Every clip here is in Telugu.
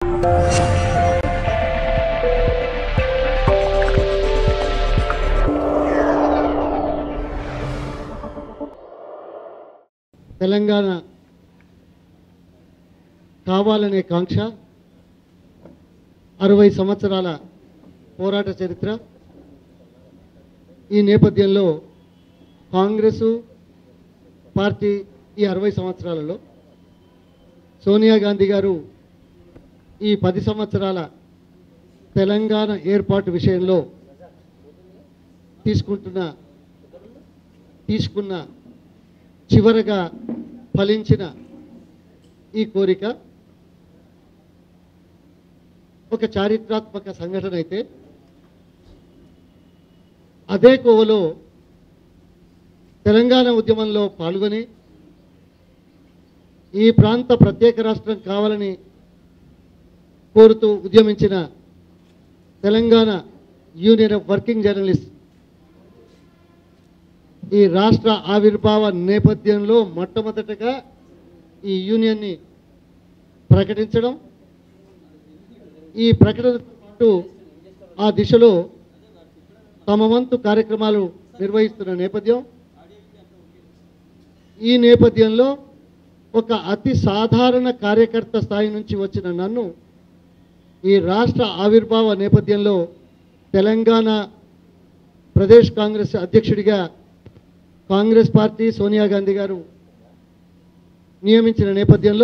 తెలంగాణ కావాలనే కాంక్ష అరవై సంవత్సరాల పోరాట చరిత్ర ఈ నేపథ్యంలో కాంగ్రెసు పార్టీ ఈ అరవై సంవత్సరాలలో సోనియా గాంధీ గారు ఈ పది సంవత్సరాల తెలంగాణ ఏర్పాటు విషయంలో తీసుకుంటున్న తీసుకున్న చివరగా ఫలించిన ఈ కోరిక ఒక చారిత్రాత్మక సంఘటన అయితే అదే కోవలో తెలంగాణ ఉద్యమంలో పాల్గొని ఈ ప్రాంత ప్రత్యేక రాష్ట్రం కావాలని కోరుతూ ఉద్యమించిన Telangana union of working journalist ఈ రాష్ట్ర ఆవిర్భావ నేపథ్యంలో మొట్టమొదటగా ఈ యూనియన్ని ప్రకటించడం ఈ ప్రకటనతో పాటు ఆ దిశలో తమ వంతు కార్యక్రమాలు నిర్వహిస్తున్న నేపథ్యం ఈ నేపథ్యంలో ఒక అతి సాధారణ కార్యకర్త స్థాయి నుంచి వచ్చిన నన్ను ఈ రాష్ట్ర ఆవిర్భావ నేపథ్యంలో తెలంగాణ ప్రదేశ్ కాంగ్రెస్ అధ్యక్షుడిగా కాంగ్రెస్ పార్టీ సోనియా గాంధీ గారు నియమించిన నేపథ్యంలో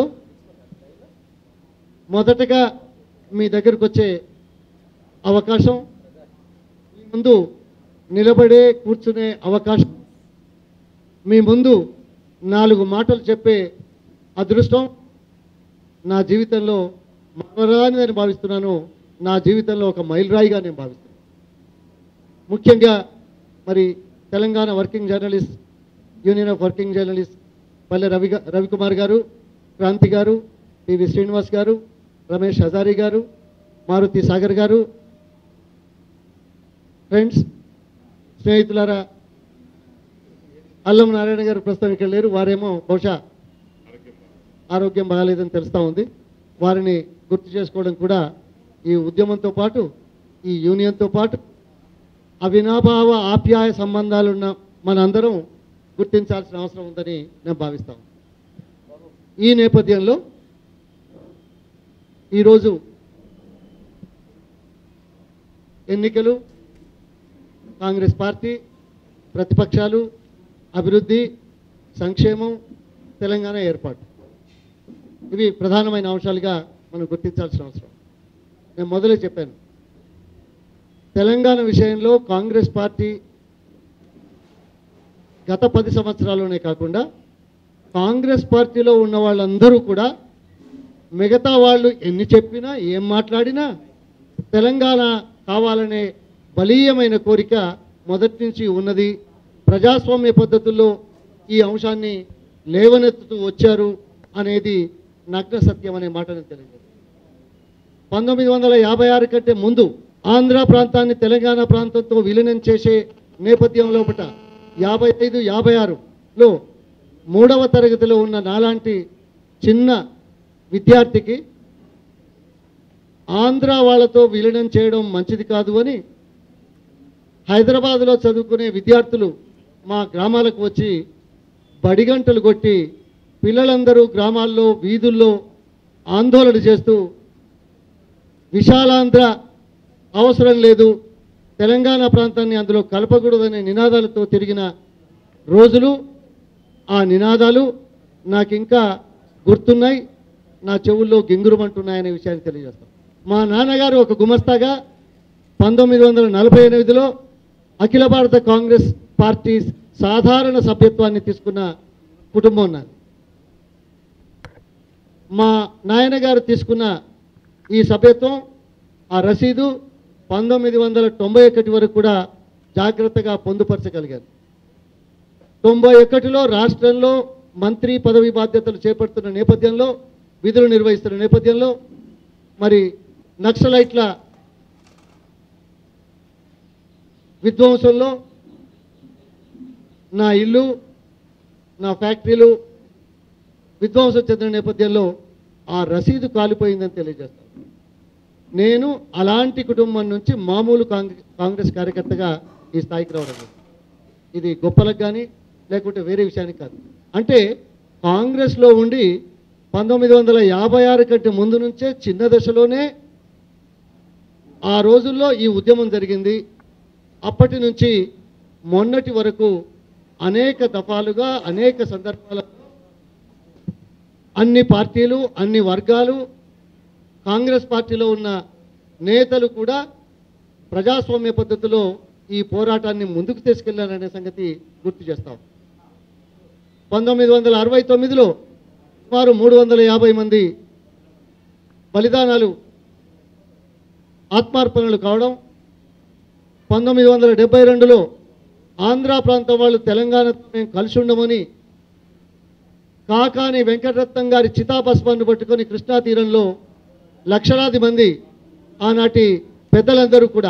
మొదటగా మీ దగ్గరకు వచ్చే అవకాశం మీ ముందు నిలబడే కూర్చునే అవకాశం మీ ముందు నాలుగు మాటలు చెప్పే అదృష్టం నా జీవితంలో మరరానిదని భావిస్తున్నాను నా జీవితంలో ఒక మైలురాయిగా నేను భావిస్తున్నాను ముఖ్యంగా మరి Telangana working journalist union of working journalist Palle Ravi గా- రవికుమార్ గారు క్రాంతి గారు పివి శ్రీనివాస్ గారు రమేష్ హజారి గారు మారుతి సాగర్ గారు ఫ్రెండ్స్ స్నేహితులారా అల్లం నారాయణ గారు ప్రస్తుతం ఇక్కడ లేరు వారేమో బహుశా ఆరోగ్యం బాగాలేదని తెలుస్తూ ఉంది వారిని గుర్తు చేసుకోవడం కూడా ఈ ఉద్యమంతో పాటు ఈ యూనియన్తో పాటు అవినాభావ ఆప్యాయ సంబంధాలున్న మనందరం గుర్తించాల్సిన అవసరం ఉందని నేను భావిస్తాను ఈ నేపథ్యంలో ఈరోజు ఎన్నికలు కాంగ్రెస్ పార్టీ ప్రతిపక్షాలు అభివృద్ధి సంక్షేమం తెలంగాణ ఏర్పాటు ఇవి ప్రధానమైన అంశాలుగా మనం గుర్తించాల్సిన అవసరం నేను మొదలే చెప్పాను తెలంగాణ విషయంలో కాంగ్రెస్ పార్టీ గత పది సంవత్సరాల్లోనే కాకుండా కాంగ్రెస్ పార్టీలో ఉన్న వాళ్ళందరూ కూడా మిగతా వాళ్ళు ఎన్ని చెప్పినా ఏం మాట్లాడినా తెలంగాణ కావాలనే బలీయమైన కోరిక మొదటి నుంచి ఉన్నది ప్రజాస్వామ్య పద్ధతుల్లో ఈ అంశాన్ని లేవనెత్తుతూ వచ్చారు అనేది నగ్న సత్యం అనే మాటను తెలియజేస్తుంది పంతొమ్మిది వందల యాభై ఆరు కంటే ముందు ఆంధ్ర ప్రాంతాన్ని తెలంగాణ ప్రాంతంతో విలీనం చేసే నేపథ్యం లోపట యాభై ఐదు యాభై ఆరులో మూడవ తరగతిలో ఉన్న నాలాంటి చిన్న విద్యార్థికి ఆంధ్ర వాళ్ళతో విలీనం చేయడం మంచిది కాదు అని హైదరాబాద్లో చదువుకునే విద్యార్థులు మా గ్రామాలకు వచ్చి బడిగంటలు కొట్టి పిల్లలందరూ గ్రామాల్లో వీధుల్లో ఆందోళన చేస్తూ విశాలాంధ్ర అవసరం లేదు తెలంగాణ ప్రాంతాన్ని అందులో కలపకూడదనే నినాదాలతో తిరిగిన రోజులు ఆ నినాదాలు నాకు ఇంకా గుర్తున్నాయి నా చెవుల్లో గింగురుమంటున్నాయనే విషయాన్ని తెలియజేస్తాం మా నాన్నగారు ఒక గుమస్తాగా పంతొమ్మిది వందల నలభై ఎనిమిదిలో అఖిల భారత కాంగ్రెస్ పార్టీ సాధారణ సభ్యత్వాన్ని తీసుకున్న కుటుంబం నాది మా నాయనగారు తీసుకున్న ఈ సభ్యత్వం ఆ రసీదు పంతొమ్మిది వందల తొంభై ఒకటి వరకు కూడా జాగ్రత్తగా పొందుపరచగలిగారు తొంభై ఒకటిలో రాష్ట్రంలో మంత్రి పదవి బాధ్యతలు చేపడుతున్న నేపథ్యంలో విధులు నిర్వహిస్తున్న నేపథ్యంలో మరి నక్సలైట్ల విధ్వంసంలో నా ఇల్లు నా ఫ్యాక్టరీలు విధ్వంసం చెందిన నేపథ్యంలో ఆ రసీదు కాలిపోయిందని తెలియజేస్తాను నేను అలాంటి కుటుంబం నుంచి మామూలు కాంగ్రెస్ కాంగ్రెస్ కార్యకర్తగా ఈ స్థాయికి రావడం జరిగింది. ఇది గొప్పలకు కానీ లేకుంటే వేరే విషయానికి కాదు అంటే కాంగ్రెస్లో ఉండి పంతొమ్మిది వందల యాభై ఆరు కంటే ముందు నుంచే చిన్న దశలోనే ఆ రోజుల్లో ఈ ఉద్యమం జరిగింది అప్పటి నుంచి మొన్నటి వరకు అనేక దఫాలుగా అనేక సందర్భాలలో అన్ని పార్టీలు అన్ని వర్గాలు కాంగ్రెస్ పార్టీలో ఉన్న నేతలు కూడా ప్రజాస్వామ్య పద్ధతిలో ఈ పోరాటాన్ని ముందుకు తీసుకెళ్లారనే సంగతి గుర్తు చేస్తాం పంతొమ్మిది వందల అరవై తొమ్మిదిలో సుమారు మూడు వందల యాభై మంది బలిదానాలు ఆత్మార్పణలు కావడం పంతొమ్మిది వందల డెబ్బై రెండులో ఆంధ్ర ప్రాంతం వాళ్ళు తెలంగాణతో మేము కలిసి ఉండమని కాకాని వెంకటరత్నం గారి చితాభస్మాన్ని పట్టుకొని కృష్ణా తీరంలో లక్షలాది మంది ఆనాటి పెద్దలందరూ కూడా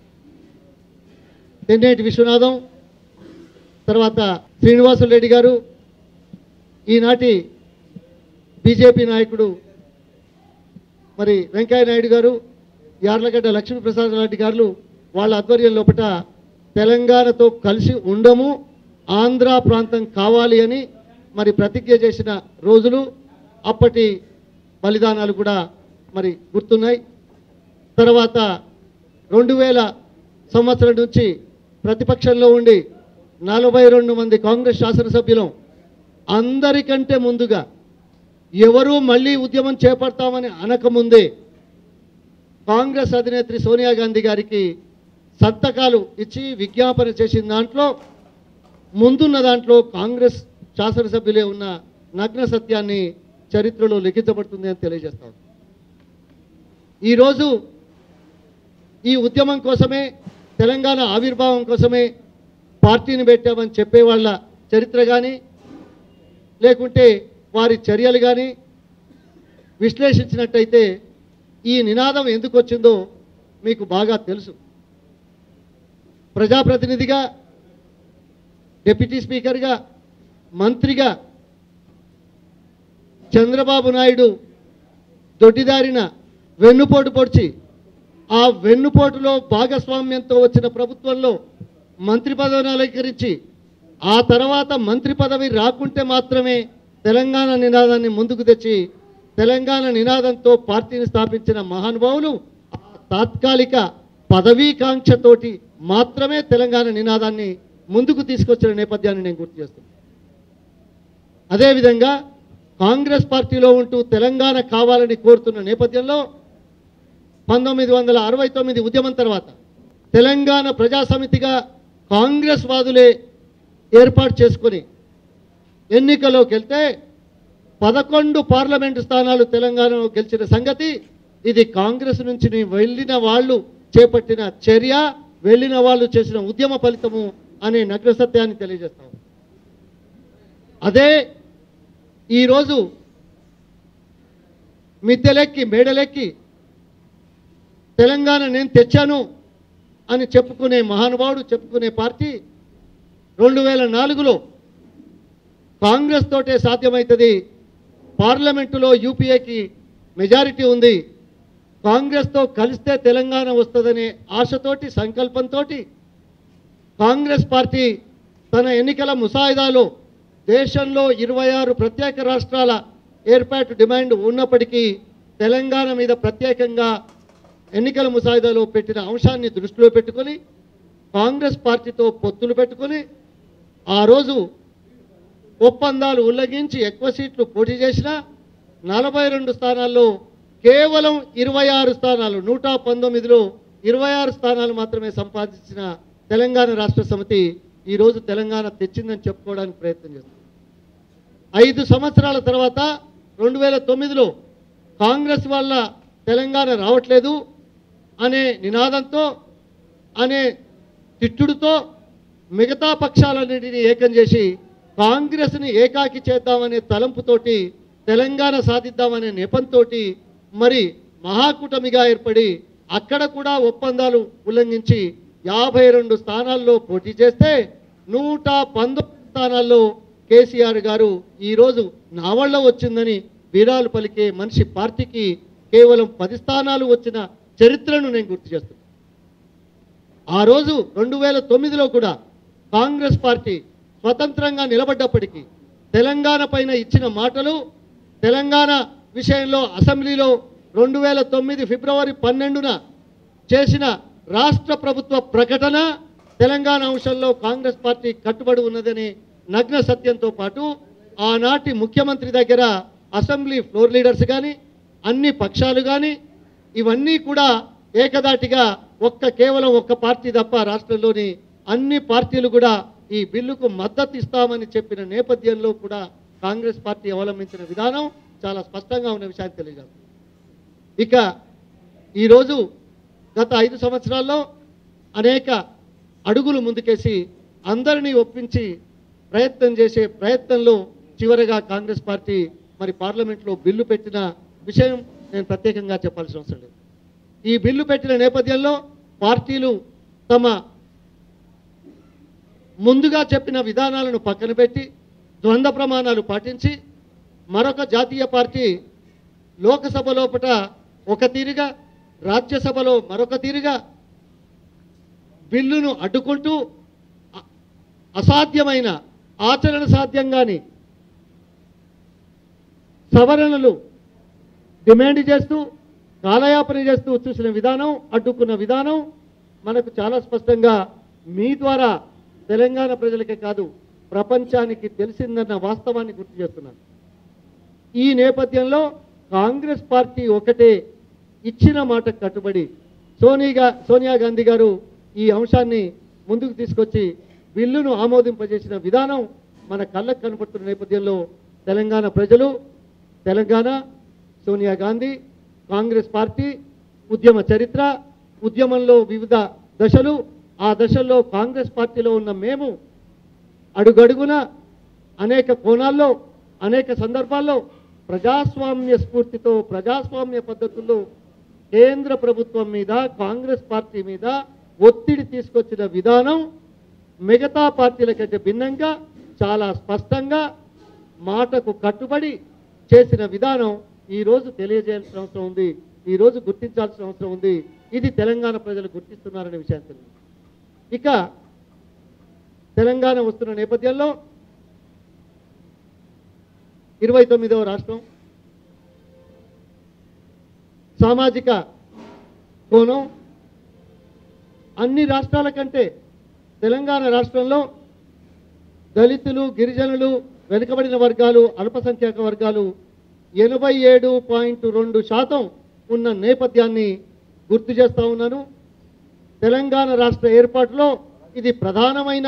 తెన్నేటి విశ్వనాథం తర్వాత శ్రీనివాసులు రెడ్డి గారు ఈనాటి బీజేపీ నాయకుడు మరి వెంకయ్య నాయుడు గారు యార్లగడ్డ లక్ష్మీప్రసాద్ రెడ్డి గారు వాళ్ళ ఆధ్వర్యం లోపట తెలంగాణతో కలిసి ఉండము ఆంధ్ర ప్రాంతం కావాలి అని మరి ప్రతిజ్ఞ చేసిన రోజులు అప్పటి బలిదానాలు కూడా మరి గుర్తున్నాయి తర్వాత రెండు వేల సంవత్సరం నుంచి ప్రతిపక్షంలో ఉండి నలభై రెండు మంది కాంగ్రెస్ శాసనసభ్యులం అందరికంటే ముందుగా ఎవరూ మళ్ళీ ఉద్యమం చేపడతామని అనకముందే కాంగ్రెస్ అధినేత్రి సోనియా గాంధీ గారికి సంతకాలు ఇచ్చి విజ్ఞాపన చేసిన దాంట్లో ముందున్న దాంట్లో కాంగ్రెస్ శాసనసభ్యులే ఉన్న నగ్న సత్యాన్ని చరిత్రలో లిఖించబడుతుంది అని తెలియజేస్తాం ఈరోజు ఈ ఉద్యమం కోసమే తెలంగాణ ఆవిర్భావం కోసమే పార్టీని పెట్టామని చెప్పేవాళ్ళ చరిత్ర కానీ లేకుంటే వారి చర్యలు కానీ విశ్లేషించినట్టయితే ఈ నినాదం ఎందుకు వచ్చిందో మీకు బాగా తెలుసు ప్రజాప్రతినిధిగా డిప్యూటీ స్పీకర్గా మంత్రిగా చంద్రబాబు నాయుడు దొడ్డిదారిన వెన్నుపోటు పొడిచి ఆ వెన్నుపోటులో భాగస్వామ్యంతో వచ్చిన ప్రభుత్వంలో మంత్రి పదవిని అలంకరించి ఆ తర్వాత మంత్రి పదవి రాకుంటే మాత్రమే తెలంగాణ నినాదాన్ని ముందుకు తెచ్చి తెలంగాణ నినాదంతో పార్టీని స్థాపించిన మహానుభావులు ఆ తాత్కాలిక పదవీకాంక్షతోటి మాత్రమే తెలంగాణ నినాదాన్ని ముందుకు తీసుకొచ్చిన నేపథ్యాన్ని నేను గుర్తు చేస్తున్నాను అదేవిధంగా కాంగ్రెస్ పార్టీలో ఉంటూ తెలంగాణ కావాలని కోరుతున్న నేపథ్యంలో పంతొమ్మిది వందల అరవై తొమ్మిది ఉద్యమం తర్వాత తెలంగాణ ప్రజా సమితిగా కాంగ్రెస్ వాదులే ఏర్పాటు చేసుకొని ఎన్నికలోకి వెళ్తే పదకొండు పార్లమెంటు స్థానాలు తెలంగాణలో గెలిచిన సంగతి ఇది కాంగ్రెస్ నుంచి వెళ్ళిన వాళ్ళు చేపట్టిన చర్య వెళ్ళిన వాళ్ళు చేసిన ఉద్యమ ఫలితము అనే నగ్న సత్యాన్ని తెలియజేస్తాం అదే ఈరోజు మిద్దెలెక్కి మేడలెక్కి తెలంగాణ నేను తెచ్చాను అని చెప్పుకునే మహానుభావుడు చెప్పుకునే పార్టీ రెండు వేల నాలుగులో కాంగ్రెస్ తోటే సాధ్యమవుతుంది పార్లమెంటులో యూపీఏకి మెజారిటీ ఉంది కాంగ్రెస్తో కలిస్తే తెలంగాణ వస్తుందనే ఆశతోటి సంకల్పంతో కాంగ్రెస్ పార్టీ తన ఎన్నికల ముసాయిదాలో దేశంలో ఇరవై ఆరు ప్రత్యేక రాష్ట్రాల ఏర్పాటు డిమాండ్ ఉన్నప్పటికీ తెలంగాణ మీద ప్రత్యేకంగా ఎన్నికల ముసాయిదాలో పెట్టిన అంశాన్ని దృష్టిలో పెట్టుకొని కాంగ్రెస్ పార్టీతో పొత్తులు పెట్టుకొని ఆ రోజు ఒప్పందాలు ఉల్లంఘించి ఎక్కువ సీట్లు పోటీ చేసిన నలభై రెండు స్థానాల్లో కేవలం ఇరవై ఆరు స్థానాలు నూట పంతొమ్మిదిలో ఇరవై ఆరు స్థానాలు మాత్రమే సంపాదించిన తెలంగాణ రాష్ట్ర సమితి ఈరోజు తెలంగాణ తెచ్చిందని చెప్పుకోవడానికి ప్రయత్నం చేస్తుంది ఐదు సంవత్సరాల తర్వాత రెండు వేల తొమ్మిదిలో కాంగ్రెస్ వల్ల తెలంగాణ రావట్లేదు అనే నినాదంతో అనే తిట్టుడుతో మిగతా పక్షాలన్నింటినీ ఏకం చేసి కాంగ్రెస్ని ఏకాకి చేద్దామనే తలంపుతోటి తెలంగాణ సాధిద్దామనే నెపంతో మరి మహాకూటమిగా ఏర్పడి అక్కడ కూడా ఒప్పందాలు ఉల్లంఘించి యాభై రెండు స్థానాల్లో పోటీ చేస్తే నూట పంతొమ్మిది స్థానాల్లో కేసీఆర్ గారు ఈరోజు నా వల్ల వచ్చిందని వీరాలు పలికే మనిషి పార్టీకి కేవలం పది స్థానాలు వచ్చిన చరిత్రను నేను గుర్తు చేస్తున్నాను ఆ రోజు రెండు వేల తొమ్మిదిలో కూడా కాంగ్రెస్ పార్టీ స్వతంత్రంగా నిలబడ్డప్పటికీ తెలంగాణ పైన ఇచ్చిన మాటలు తెలంగాణ విషయంలో అసెంబ్లీలో రెండు వేల తొమ్మిది ఫిబ్రవరి పన్నెండున చేసిన రాష్ట్ర ప్రభుత్వ ప్రకటన తెలంగాణ అంశంలో కాంగ్రెస్ పార్టీ కట్టుబడి ఉన్నదని నగ్న సత్యంతో పాటు ఆనాటి ముఖ్యమంత్రి దగ్గర అసెంబ్లీ ఫ్లోర్ లీడర్స్ కానీ అన్ని పక్షాలు కానీ ఇవన్నీ కూడా ఏకదాటిగా ఒక్క కేవలం ఒక్క పార్టీ తప్ప రాష్ట్రంలోని అన్ని పార్టీలు కూడా ఈ బిల్లుకు మద్దతు ఇస్తామని చెప్పిన నేపథ్యంలో కూడా కాంగ్రెస్ పార్టీ అవలంబించిన విధానం చాలా స్పష్టంగా ఉన్న విషయాన్ని తెలియజేస్తుంది ఇక ఈరోజు గత ఐదు సంవత్సరాల్లో అనేక అడుగులు ముందుకేసి అందరినీ ఒప్పించి ప్రయత్నం చేసే ప్రయత్నంలో చివరగా కాంగ్రెస్ పార్టీ మరి పార్లమెంట్లో బిల్లు పెట్టిన విషయం నేను ప్రత్యేకంగా చెప్పాల్సిన అవసరం లేదు ఈ బిల్లు పెట్టిన నేపథ్యంలో పార్టీలు తమ ముందుగా చెప్పిన విధానాలను పక్కన పెట్టి ద్వంద్వ ప్రమాణాలు పాటించి మరొక జాతీయ పార్టీ లోకసభ లోపట ఒక తీరుగా రాజ్యసభలో మరొక తీరుగా బిల్లును అడ్డుకుంటూ అ- అసాధ్యమైన ఆచరణ సాధ్యంగాని సవరణలు డిమాండ్ చేస్తూ కాలయాపన చేస్తూ చూసిన విధానం అడ్డుకున్న విధానం మనకు చాలా స్పష్టంగా మీ ద్వారా తెలంగాణ ప్రజలకే కాదు ప్రపంచానికి తెలిసిందన్న వాస్తవాన్ని గుర్తు చేస్తున్నాను ఈ నేపథ్యంలో కాంగ్రెస్ పార్టీ ఒకటే ఇచ్చిన మాటకు కట్టుబడి సోనిగా సోనియా గాంధీ గారు ఈ అంశాన్ని ముందుకు తీసుకొచ్చి బిల్లును ఆమోదింపజేసిన విధానం మన కళ్ళకు కనపడుతున్న నేపథ్యంలో తెలంగాణ ప్రజలు తెలంగాణ సోనియా గాంధీ కాంగ్రెస్ పార్టీ ఉద్యమ చరిత్ర ఉద్యమంలో వివిధ దశలు ఆ దశల్లో కాంగ్రెస్ పార్టీలో ఉన్న మేము అడుగడుగున అనేక కోణాల్లో అనేక సందర్భాల్లో ప్రజాస్వామ్య స్ఫూర్తితో ప్రజాస్వామ్య పద్ధతుల్లో కేంద్ర ప్రభుత్వం మీద కాంగ్రెస్ పార్టీ మీద ఒత్తిడి తీసుకొచ్చిన విధానం మిగతా పార్టీల కంటే భిన్నంగా చాలా స్పష్టంగా మాటకు కట్టుబడి చేసిన విధానం ఈరోజు తెలియజేయాల్సిన అవసరం ఉంది ఈరోజు గుర్తించాల్సిన అవసరం ఉంది ఇది తెలంగాణ ప్రజలు గుర్తిస్తున్నారనే విషయాన్ని తెలియదు ఇక తెలంగాణ వస్తున్న నేపథ్యంలో ఇరవై తొమ్మిదవ రాష్ట్రం సామాజిక కోణం అన్ని రాష్ట్రాల కంటే తెలంగాణ రాష్ట్రంలో దళితులు గిరిజనులు వెనుకబడిన వర్గాలు అల్పసంఖ్యాక వర్గాలు ఎనభై ఏడు పాయింట్ రెండు శాతం ఉన్న నేపథ్యాన్ని గుర్తు చేస్తా ఉన్నాను తెలంగాణ రాష్ట్ర ఏర్పాటులో ఇది ప్రధానమైన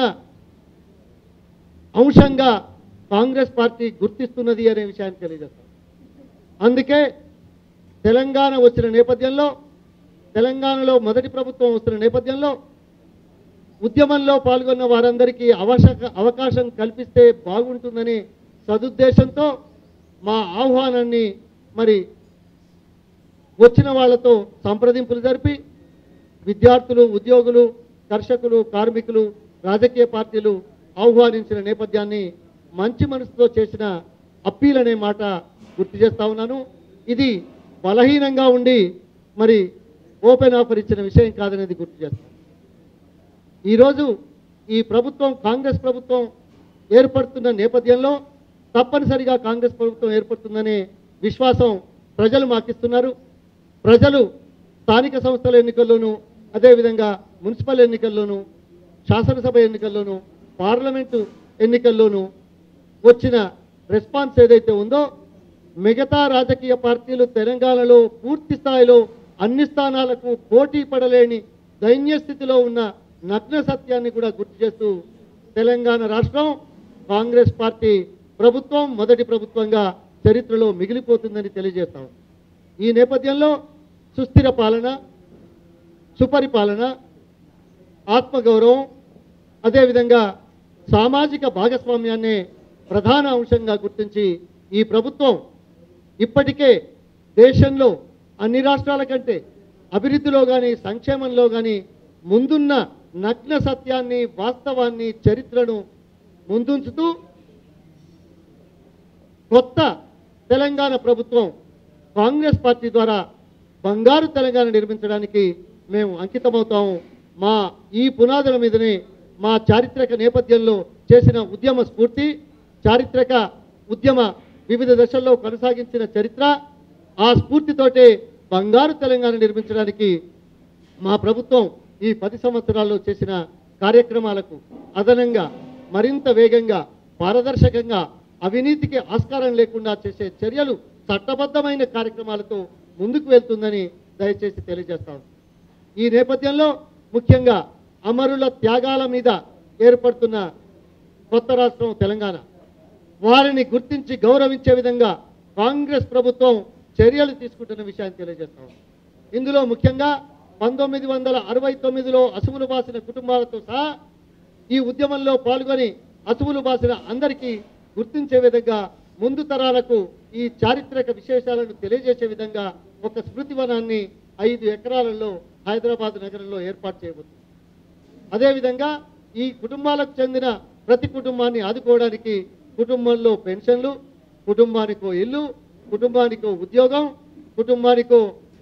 అంశంగా కాంగ్రెస్ పార్టీ గుర్తిస్తున్నది అనే విషయాన్ని తెలియజేస్తాం అందుకే తెలంగాణ వచ్చిన నేపథ్యంలో తెలంగాణలో మొదటి ప్రభుత్వం వస్తున్న నేపథ్యంలో ఉద్యమంలో పాల్గొన్న వారందరికీ అవకాశ అవకాశం కల్పిస్తే బాగుంటుందనే సదుద్దేశంతో మా ఆహ్వానాన్ని మరి వచ్చిన వాళ్ళతో సంప్రదింపులు జరిపి విద్యార్థులు ఉద్యోగులు కర్షకులు కార్మికులు రాజకీయ పార్టీలు ఆహ్వానించిన నేపథ్యాన్ని మంచి మనసుతో చేసిన అప్పీల్ అనే మాట గుర్తు చేస్తా ఉన్నాను ఇది బలహీనంగా ఉండి మరి ఓపెన్ ఆఫర్ ఇచ్చిన విషయం కాదనేది గుర్తు చేస్తాను ఈరోజు ఈ ప్రభుత్వం కాంగ్రెస్ ప్రభుత్వం ఏర్పడుతున్న నేపథ్యంలో తప్పనిసరిగా కాంగ్రెస్ ప్రభుత్వం ఏర్పడుతుందనే విశ్వాసం ప్రజలు మాకిస్తున్నారు ప్రజలు స్థానిక సంస్థల ఎన్నికల్లోనూ అదేవిధంగా మున్సిపల్ ఎన్నికల్లోనూ శాసనసభ ఎన్నికల్లోనూ పార్లమెంటు ఎన్నికల్లోనూ వచ్చిన రెస్పాన్స్ ఏదైతే ఉందో మిగతా రాజకీయ పార్టీలు తెలంగాణలో పూర్తి స్థాయిలో అన్ని స్థానాలకు పోటీ పడలేని దైన్య స్థితిలో ఉన్న నగ్న సత్యాన్ని కూడా గుర్తు చేస్తూ తెలంగాణ రాష్ట్రం కాంగ్రెస్ పార్టీ ప్రభుత్వం మొదటి ప్రభుత్వంగా చరిత్రలో మిగిలిపోతుందని తెలియజేస్తాం ఈ నేపథ్యంలో సుస్థిర పాలన సుపరిపాలన ఆత్మగౌరవం అదేవిధంగా సామాజిక భాగస్వామ్యాన్నే ప్రధాన అంశంగా గుర్తించి ఈ ప్రభుత్వం ఇప్పటికే దేశంలో అన్ని రాష్ట్రాల కంటే అభివృద్ధిలో కానీ సంక్షేమంలో కానీ ముందున్న నగ్న సత్యాన్ని వాస్తవాన్ని చరిత్రను ముందుంచుతూ కొత్త తెలంగాణ ప్రభుత్వం కాంగ్రెస్ పార్టీ ద్వారా బంగారు తెలంగాణ నిర్మించడానికి మేము అంకితమవుతాము మా ఈ పునాదుల మీదనే మా చారిత్రక నేపథ్యంలో చేసిన ఉద్యమ స్ఫూర్తి చారిత్రక ఉద్యమ వివిధ దశల్లో కొనసాగించిన చరిత్ర ఆ స్ఫూర్తితోటే బంగారు తెలంగాణ నిర్మించడానికి మా ప్రభుత్వం ఈ పది సంవత్సరాల్లో చేసిన కార్యక్రమాలకు అదనంగా మరింత వేగంగా పారదర్శకంగా అవినీతికి ఆస్కారం లేకుండా చేసే చర్యలు చట్టబద్ధమైన కార్యక్రమాలతో ముందుకు వెళ్తుందని దయచేసి తెలియజేస్తాను ఈ నేపథ్యంలో ముఖ్యంగా అమరుల త్యాగాల మీద ఏర్పడుతున్న కొత్త రాష్ట్రం తెలంగాణ వారిని గుర్తించి గౌరవించే విధంగా కాంగ్రెస్ ప్రభుత్వం చర్యలు తీసుకుంటున్న విషయాన్ని తెలియజేస్తాం ఇందులో ముఖ్యంగా పంతొమ్మిది వందల అరవై తొమ్మిదిలో అసువులు బాసిన కుటుంబాలతో సహా ఈ ఉద్యమంలో పాల్గొని అసువులు బాసిన అందరికీ గుర్తించే విధంగా ముందు తరాలకు ఈ చారిత్రక విశేషాలను తెలియజేసే విధంగా ఒక స్మృతివనాన్ని ఐదు ఎకరాలలో హైదరాబాద్ నగరంలో ఏర్పాటు చేయబోతుంది అదేవిధంగా ఈ కుటుంబాలకు చెందిన ప్రతి కుటుంబాన్ని ఆదుకోవడానికి కుటుంబంలో పెన్షన్లు కుటుంబానికో ఇల్లు కుటుంబానికో ఉద్యోగం కుటుంబానికో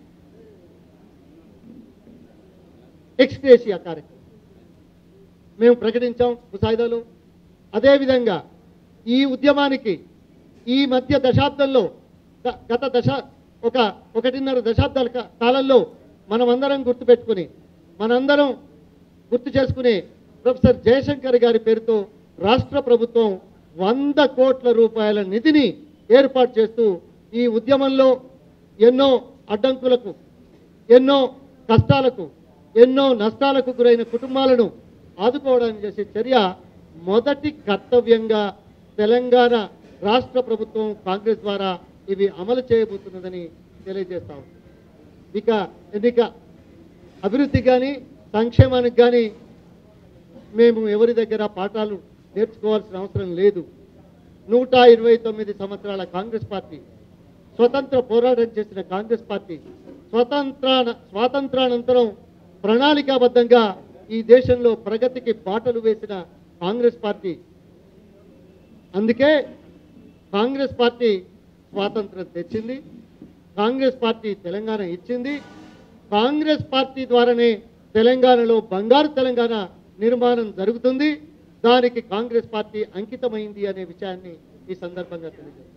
ఎక్స్గ్రేషియా కార్యక్రమం మేము ప్రకటించాం ముసాయిదాలు అదేవిధంగా ఈ ఉద్యమానికి ఈ మధ్య దశాబ్దంలో గ- గత దశ ఒక ఒకటిన్నర దశాబ్దాల కా- కాలంలో మనమందరం గుర్తుపెట్టుకుని మనందరం గుర్తు చేసుకునే ప్రొఫెసర్ జయశంకర్ గారి పేరుతో రాష్ట్ర ప్రభుత్వం వంద కోట్ల రూపాయల నిధిని ఏర్పాటు చేస్తూ ఈ ఉద్యమంలో ఎన్నో అడ్డంకులకు ఎన్నో కష్టాలకు ఎన్నో నష్టాలకు గురైన కుటుంబాలను ఆదుకోవడానికి చేసే చర్య మొదటి కర్తవ్యంగా తెలంగాణ రాష్ట్ర ప్రభుత్వం కాంగ్రెస్ ద్వారా ఇవి అమలు చేయబోతున్నదని తెలియజేస్తాం ఇక ఎన్నిక అభివృద్ధి కానీ సంక్షేమానికి కానీ మేము ఎవరి దగ్గర పాఠాలు నేర్చుకోవాల్సిన అవసరం లేదు నూట ఇరవై తొమ్మిది సంవత్సరాల కాంగ్రెస్ పార్టీ స్వతంత్ర పోరాటం చేసిన కాంగ్రెస్ పార్టీ స్వతంత్రాన స్వాతంత్రానంతరం ప్రణాళికాబద్ధంగా ఈ దేశంలో ప్రగతికి బాటలు వేసిన కాంగ్రెస్ పార్టీ అందుకే కాంగ్రెస్ పార్టీ స్వాతంత్రం తెచ్చింది కాంగ్రెస్ పార్టీ తెలంగాణ ఇచ్చింది కాంగ్రెస్ పార్టీ ద్వారానే తెలంగాణలో బంగారు తెలంగాణ నిర్మాణం జరుగుతుంది దానికి కాంగ్రెస్ పార్టీ అంకితమైంది అనే విషయాన్ని ఈ సందర్భంగా తెలియజేస్తాను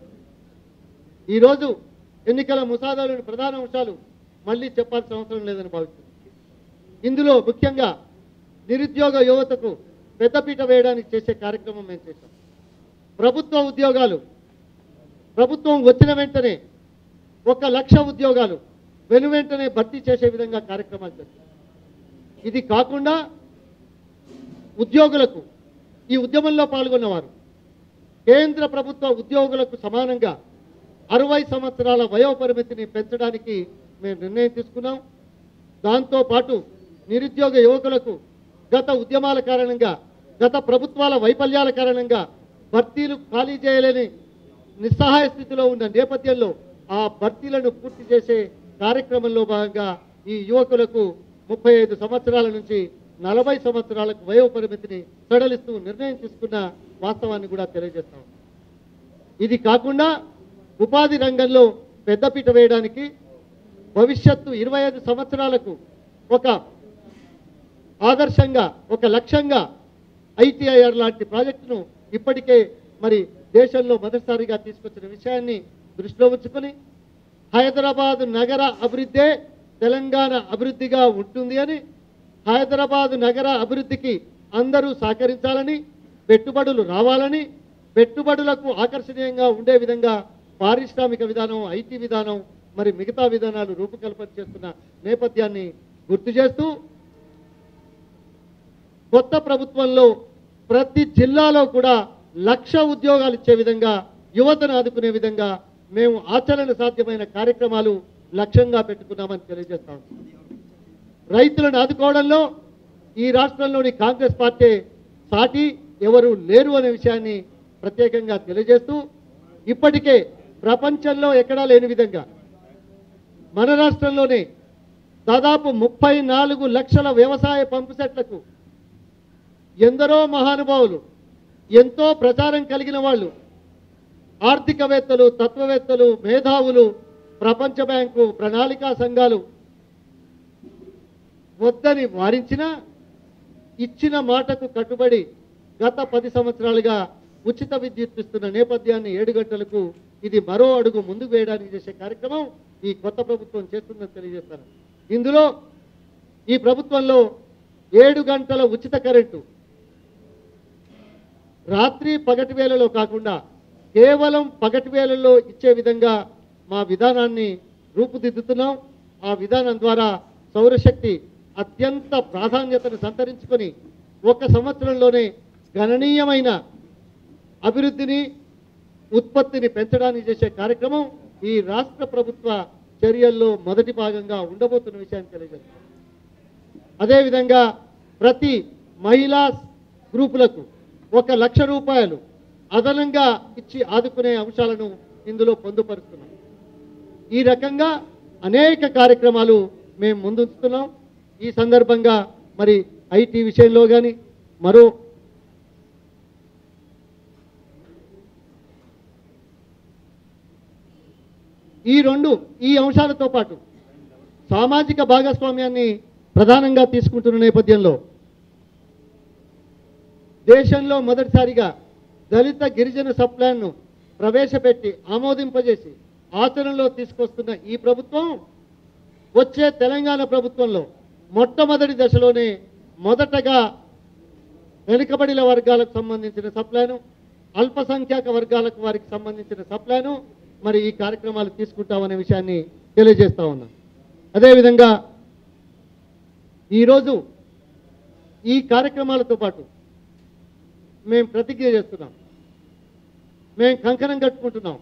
ఈరోజు ఎన్నికల ముసాదాలోని ప్రధాన అంశాలు మళ్ళీ చెప్పాల్సిన అవసరం లేదని భావిస్తున్నాను ఇందులో ముఖ్యంగా నిరుద్యోగ యువతకు పెద్దపీట వేయడానికి చేసే కార్యక్రమం మేము చేశాం ప్రభుత్వ ఉద్యోగాలు ప్రభుత్వం వచ్చిన వెంటనే ఒక లక్ష ఉద్యోగాలు వెను వెంటనే భర్తీ చేసే విధంగా కార్యక్రమాలు చేస్తాం ఇది కాకుండా ఉద్యోగులకు ఈ ఉద్యమంలో పాల్గొన్నవారు కేంద్ర ప్రభుత్వ ఉద్యోగులకు సమానంగా అరవై సంవత్సరాల వయో పరిమితిని పెంచడానికి మేము నిర్ణయం తీసుకున్నాం దాంతో పాటు నిరుద్యోగ యువకులకు గత ఉద్యమాల కారణంగా గత ప్రభుత్వాల వైఫల్యాల కారణంగా భర్తీలు ఖాళీ చేయలేని నిస్సహాయ స్థితిలో ఉన్న నేపథ్యంలో ఆ భర్తీలను పూర్తి చేసే కార్యక్రమంలో భాగంగా ఈ యువకులకు ముప్పై ఐదు సంవత్సరాల నుంచి నలభై సంవత్సరాలకు వయో పరిమితిని సడలిస్తూ నిర్ణయం తీసుకున్న వాస్తవాన్ని కూడా తెలియజేస్తాం ఇది కాకుండా ఉపాధి రంగంలో పెద్దపీట వేయడానికి భవిష్యత్తు ఇరవై ఐదు సంవత్సరాలకు ఒక ఆదర్శంగా ఒక లక్ష్యంగా ఐటీఐఆర్ లాంటి ప్రాజెక్టును ఇప్పటికే మరి దేశంలో మొదటిసారిగా తీసుకొచ్చిన విషయాన్ని దృష్టిలో ఉంచుకొని హైదరాబాద్ నగర అభివృద్ధే తెలంగాణ అభివృద్ధిగా ఉంటుంది అని హైదరాబాద్ నగర అభివృద్ధికి అందరూ సహకరించాలని పెట్టుబడులు రావాలని పెట్టుబడులకు ఆకర్షణీయంగా ఉండే విధంగా పారిశ్రామిక విధానం ఐటీ విధానం మరి మిగతా విధానాలు రూపకల్పన చేస్తున్న నేపథ్యాన్ని గుర్తు చేస్తూ కొత్త ప్రభుత్వంలో ప్రతి జిల్లాలో కూడా లక్ష ఉద్యోగాలు ఇచ్చే విధంగా యువతను ఆదుకునే విధంగా మేము ఆచరణ సాధ్యమైన కార్యక్రమాలు లక్ష్యంగా పెట్టుకున్నామని తెలియజేస్తాం రైతులను ఆదుకోవడంలో ఈ రాష్ట్రంలోని కాంగ్రెస్ పార్టీ సాటి ఎవరు లేరు అనే విషయాన్ని ప్రత్యేకంగా తెలియజేస్తూ ఇప్పటికే ప్రపంచంలో ఎక్కడా లేని విధంగా మన రాష్ట్రంలోనే దాదాపు ముప్పై నాలుగు లక్షల వ్యవసాయ పంపు సెట్లకు ఎందరో మహానుభావులు ఎంతో ప్రచారం కలిగిన వాళ్ళు ఆర్థికవేత్తలు తత్వవేత్తలు మేధావులు ప్రపంచ బ్యాంకు ప్రణాళికా సంఘాలు వద్దని వారించినా ఇచ్చిన మాటకు కట్టుబడి గత పది సంవత్సరాలుగా ఉచిత విద్యుత్ ఇస్తున్న నేపథ్యాన్ని ఏడు గంటలకు ఇది మరో అడుగు ముందుకు వేయడానికి చేసే కార్యక్రమం ఈ కొత్త ప్రభుత్వం చేస్తుందని తెలియజేస్తాను ఇందులో ఈ ప్రభుత్వంలో ఏడు గంటల ఉచిత కరెంటు రాత్రి పగటి వేళలో కాకుండా కేవలం పగటి వేళల్లో ఇచ్చే విధంగా మా విధానాన్ని రూపుదిద్దుతున్నాం ఆ విధానం ద్వారా సౌరశక్తి అత్యంత ప్రాధాన్యతను సంతరించుకొని ఒక సంవత్సరంలోనే గణనీయమైన అభివృద్ధిని ఉత్పత్తిని పెంచడానికి చేసే కార్యక్రమం ఈ రాష్ట్ర ప్రభుత్వ చర్యల్లో మొదటి భాగంగా ఉండబోతున్న విషయాన్ని తెలియజేస్తాం అదేవిధంగా ప్రతి మహిళా గ్రూపులకు ఒక లక్ష రూపాయలు అదనంగా ఇచ్చి ఆదుకునే అంశాలను ఇందులో పొందుపరుస్తున్నాం ఈ రకంగా అనేక కార్యక్రమాలు మేము ముందుంచుతున్నాం ఈ సందర్భంగా మరి ఐటీ విషయంలో కానీ మరో ఈ రెండు ఈ అంశాలతో పాటు సామాజిక భాగస్వామ్యాన్ని ప్రధానంగా తీసుకుంటున్న నేపథ్యంలో దేశంలో మొదటిసారిగా దళిత గిరిజన సబ్ ప్లాన్ను ప్రవేశపెట్టి ఆమోదింపజేసి ఆచరణలో తీసుకొస్తున్న ఈ ప్రభుత్వం వచ్చే తెలంగాణ ప్రభుత్వంలో మొట్టమొదటి దశలోనే మొదటగా వెనుకబడిన వర్గాలకు సంబంధించిన సప్లాను అల్పసంఖ్యాక వర్గాలకు వారికి సంబంధించిన సప్లాను మరి ఈ కార్యక్రమాలు తీసుకుంటామనే విషయాన్ని తెలియజేస్తా ఉన్నాం అదేవిధంగా ఈరోజు ఈ కార్యక్రమాలతో పాటు మేము ప్రతిజ్ఞ చేస్తున్నాం మేము కంకణం కట్టుకుంటున్నాం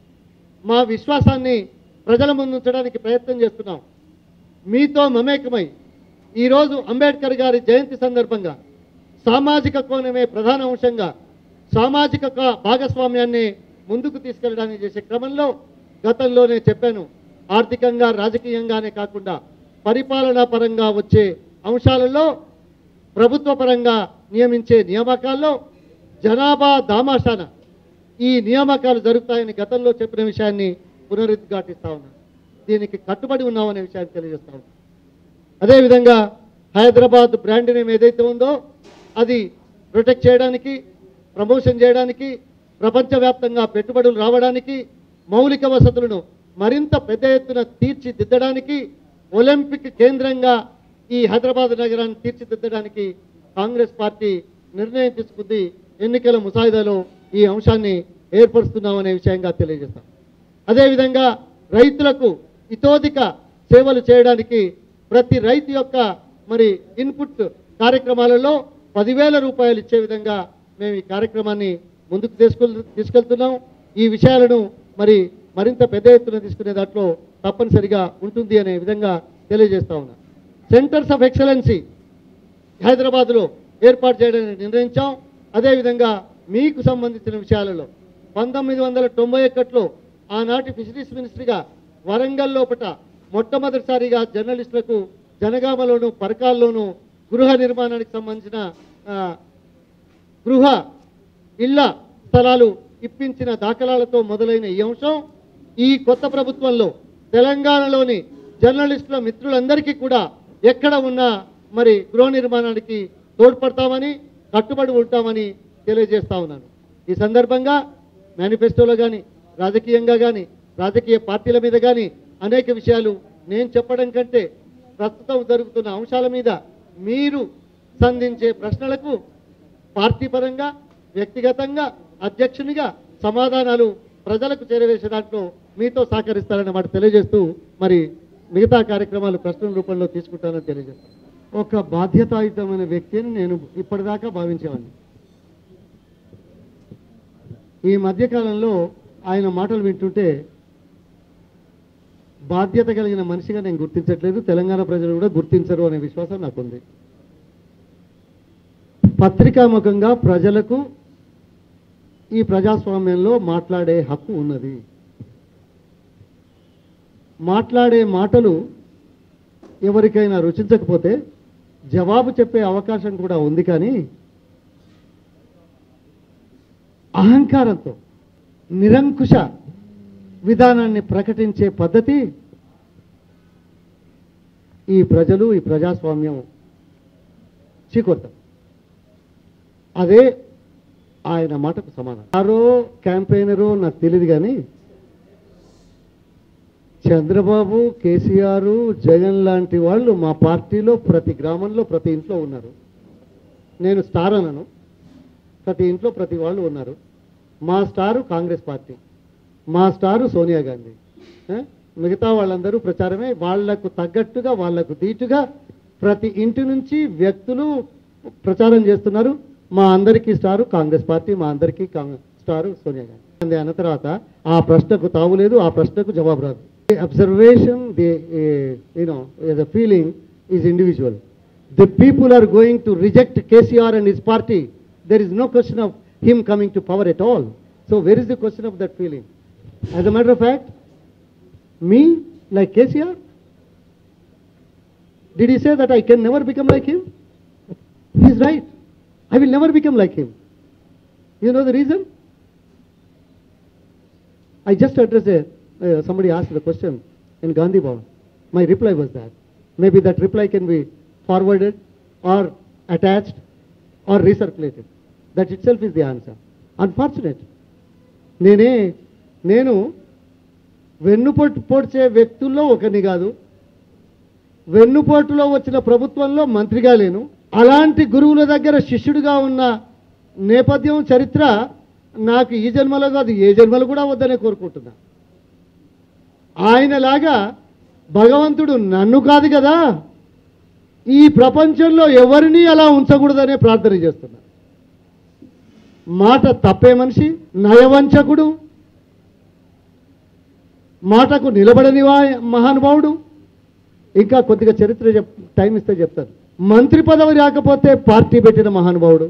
మా విశ్వాసాన్ని ప్రజల ముందు ఉంచడానికి ప్రయత్నం చేస్తున్నాం మీతో మమేకమై ఈరోజు అంబేద్కర్ గారి జయంతి సందర్భంగా సామాజిక కోణమే ప్రధాన అంశంగా సామాజిక క- భాగస్వామ్యాన్ని ముందుకు తీసుకెళ్ళడానికి చేసే క్రమంలో గతంలోనే చెప్పాను ఆర్థికంగా రాజకీయంగానే కాకుండా పరిపాలనా పరంగా వచ్చే అంశాలలో ప్రభుత్వ పరంగా నియమించే నియామకాల్లో జనాభా దామాషాన ఈ నియామకాలు జరుగుతాయని గతంలో చెప్పిన విషయాన్ని పునరుద్ఘాటిస్తా ఉన్నాను దీనికి కట్టుబడి ఉన్నామనే విషయాన్ని తెలియజేస్తా ఉన్నాను అదేవిధంగా హైదరాబాద్ బ్రాండ్ నేమ్ ఏదైతే ఉందో అది ప్రొటెక్ట్ చేయడానికి ప్రమోషన్ చేయడానికి ప్రపంచవ్యాప్తంగా పెట్టుబడులు రావడానికి మౌలిక వసతులను మరింత పెద్ద ఎత్తున తీర్చిదిద్దడానికి ఒలింపిక్ కేంద్రంగా ఈ హైదరాబాద్ నగరాన్ని తీర్చిదిద్దడానికి కాంగ్రెస్ పార్టీ నిర్ణయం తీసుకుంది ఎన్నికల ముసాయిదాలో ఈ అంశాన్ని ఏర్పరుస్తున్నామనే విషయంగా తెలియజేస్తాం అదేవిధంగా రైతులకు ఇతోధిక సేవలు చేయడానికి ప్రతి రైతు యొక్క మరి ఇన్పుట్ కార్యక్రమాలలో పదివేల రూపాయలు ఇచ్చే విధంగా మేము ఈ కార్యక్రమాన్ని ముందుకు తీసుకెళ్ తీసుకెళ్తున్నాం ఈ విషయాలను మరి మరింత పెద్ద ఎత్తున తీసుకునే దాంట్లో తప్పనిసరిగా ఉంటుంది అనే విధంగా తెలియజేస్తా ఉన్నా సెంటర్స్ ఆఫ్ ఎక్సలెన్సీ హైదరాబాద్లో ఏర్పాటు చేయడానికి నిర్ణయించాం అదేవిధంగా మీకు సంబంధించిన విషయాలలో పంతొమ్మిది వందల తొంభై ఒకటిలో ఆనాటి ఫిషరీస్ మినిస్ట్రీగా వరంగల్ లోపట మొట్టమొదటిసారిగా జర్నలిస్టులకు జనగామలోను పరకాల్లోను గృహ నిర్మాణానికి సంబంధించిన ఆ, గృహ ఇళ్ల స్థలాలు ఇప్పించిన దాఖలాలతో మొదలైన ఈ అంశం ఈ కొత్త ప్రభుత్వంలో తెలంగాణలోని జర్నలిస్టుల మిత్రులందరికీ కూడా ఎక్కడ ఉన్నా మరి గృహ నిర్మాణానికి తోడ్పడతామని కట్టుబడి ఉంటామని తెలియజేస్తా ఉన్నాను ఈ సందర్భంగా మేనిఫెస్టోలో కానీ రాజకీయంగా కానీ రాజకీయ పార్టీల మీద కానీ అనేక విషయాలు నేను చెప్పడం కంటే ప్రస్తుతం జరుగుతున్న అంశాల మీద మీరు సంధించే ప్రశ్నలకు పార్టీ పరంగా వ్యక్తిగతంగా అధ్యక్షునిగా సమాధానాలు ప్రజలకు చేరవేసే దాంట్లో మీతో సహకరిస్తారని మాట తెలియజేస్తూ మరి మిగతా కార్యక్రమాలు ప్రశ్నల రూపంలో తీసుకుంటానని తెలియజేస్తాను ఒక బాధ్యతాయుతమైన వ్యక్తిని నేను ఇప్పటిదాకా భావించేవాడిని ఈ మధ్యకాలంలో ఆయన మాటలు వింటుంటే బాధ్యత కలిగిన మనిషిగా నేను గుర్తించట్లేదు తెలంగాణ ప్రజలు కూడా గుర్తించరు అనే విశ్వాసం నాకుంది పత్రికాముఖంగా ప్రజలకు ఈ ప్రజాస్వామ్యంలో మాట్లాడే హక్కు ఉన్నది మాట్లాడే మాటలు ఎవరికైనా రుచించకపోతే జవాబు చెప్పే అవకాశం కూడా ఉంది కానీ అహంకారంతో నిరంకుశ విధానాన్ని ప్రకటించే పద్ధతి ఈ ప్రజలు ఈ ప్రజాస్వామ్యం చీకొడతాం అదే ఆయన మాటకు సమానం ఆరో క్యాంపెయినరో నాకు తెలియదు కానీ చంద్రబాబు కేసీఆర్ జగన్ లాంటి వాళ్ళు మా పార్టీలో ప్రతి గ్రామంలో ప్రతి ఇంట్లో ఉన్నారు నేను స్టార్ అనను ప్రతి ఇంట్లో ప్రతి వాళ్ళు ఉన్నారు మా స్టారు కాంగ్రెస్ పార్టీ మా స్టారు సోనియా గాంధీ ఏ? మిగతా వాళ్ళందరూ ప్రచారమే వాళ్లకు తగ్గట్టుగా వాళ్లకు దీటుగా ప్రతి ఇంటి నుంచి వ్యక్తులు ప్రచారం చేస్తున్నారు మా అందరికీ స్టారు కాంగ్రెస్ పార్టీ మా అందరికీ కాంగ్రెస్ స్టారు సోనియా గాంధీ అన్న తర్వాత ఆ ప్రశ్నకు తావులేదు ఆ ప్రశ్నకు జవాబు రాదు observation the you know the feeling is individual the people are going to reject KCR and his party. There is no question of him coming to power at all. So where is the question of that feeling? As a matter of fact, me, like KCR, did he say that I can never become like him? He's right. I will never become like him. You know the reason? I just addressed a, uh, somebody asked the question in Gandhi Bhavan. My reply was that. Maybe that reply can be forwarded or attached or recirculated. That itself is the answer. Unfortunate. నేనే నేను వెన్నుపోటు పొడిచే వ్యక్తుల్లో ఒకరిని కాదు వెన్నుపోటులో వచ్చిన ప్రభుత్వంలో మంత్రిగా లేను అలాంటి గురువుల దగ్గర శిష్యుడిగా ఉన్న నేపథ్యం చరిత్ర నాకు ఈ జన్మలో కాదు ఏ జన్మలో కూడా వద్దనే కోరుకుంటున్నా ఆయనలాగా భగవంతుడు నన్ను కాదు కదా ఈ ప్రపంచంలో ఎవరిని అలా ఉంచకూడదనే ప్రార్థన చేస్తున్నా మాట తప్పే మనిషి నయవంచకుడు మాటకు నిలబడని వా- మహానుభావుడు ఇంకా కొద్దిగా చరిత్ర చెప్ టైం ఇస్తే చెప్తాను మంత్రి పదవి రాకపోతే పార్టీ పెట్టిన మహానుభావుడు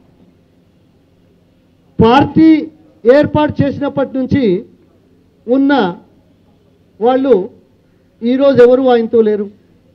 పార్టీ ఏర్పాటు చేసినప్పటి నుంచి ఉన్న వాళ్ళు ఈరోజు ఎవరు ఆయనతో లేరు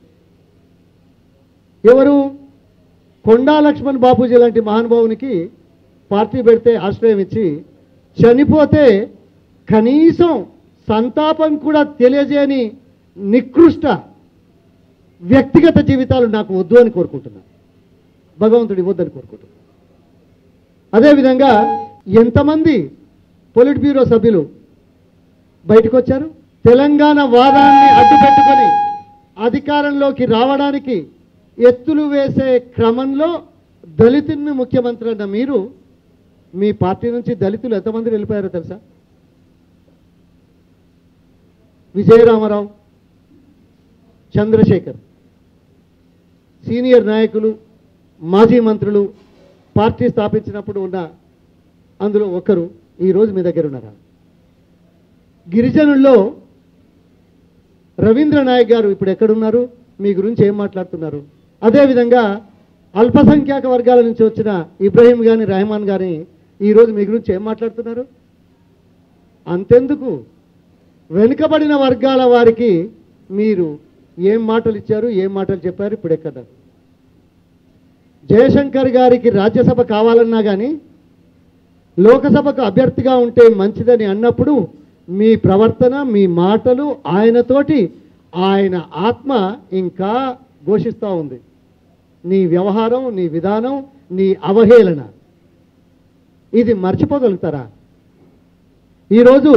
ఎవరు కొండా లక్ష్మణ్ బాపూజీ లాంటి మహానుభావునికి పార్టీ పెడితే ఆశ్రయం ఇచ్చి చనిపోతే కనీసం సంతాపం కూడా తెలియజేయని నికృష్ట వ్యక్తిగత జీవితాలు నాకు వద్దు అని కోరుకుంటున్నా భగవంతుడు ఇవ్వద్దని కోరుకుంటున్నా అదేవిధంగా ఎంతమంది పొలిట్ బ్యూరో సభ్యులు బయటకు వచ్చారు తెలంగాణ వాదాన్ని అడ్డుపెట్టుకొని అధికారంలోకి రావడానికి ఎత్తులు వేసే క్రమంలో దళితుల్ని ముఖ్యమంత్రి అన్న మీరు మీ పార్టీ నుంచి దళితులు ఎంతమంది వెళ్ళిపోయారో తెలుసా విజయరామారావు చంద్రశేఖర్ సీనియర్ నాయకులు మాజీ మంత్రులు పార్టీ స్థాపించినప్పుడు ఉన్న అందులో ఒకరు ఈరోజు మీ దగ్గర ఉన్నారా గిరిజనుల్లో రవీంద్ర నాయక్ గారు ఇప్పుడు ఎక్కడున్నారు మీ గురించి ఏం మాట్లాడుతున్నారు అదేవిధంగా అల్పసంఖ్యాక వర్గాల నుంచి వచ్చిన ఇబ్రహీం గాని రెహమాన్ గాని ఈరోజు మీ గురించి ఏం మాట్లాడుతున్నారు అంతెందుకు వెనుకబడిన వర్గాల వారికి మీరు ఏం మాటలు ఇచ్చారు ఏం మాటలు చెప్పారు ఇప్పుడు ఎక్కడ జయశంకర్ గారికి రాజ్యసభ కావాలన్నా కానీ లోకసభకు అభ్యర్థిగా ఉంటే మంచిదని అన్నప్పుడు మీ ప్రవర్తన మీ మాటలు ఆయనతోటి ఆయన ఆత్మ ఇంకా ఘోషిస్తూ ఉంది నీ వ్యవహారం నీ విధానం నీ అవహేళన ఇది మర్చిపోగలుగుతారా ఈరోజు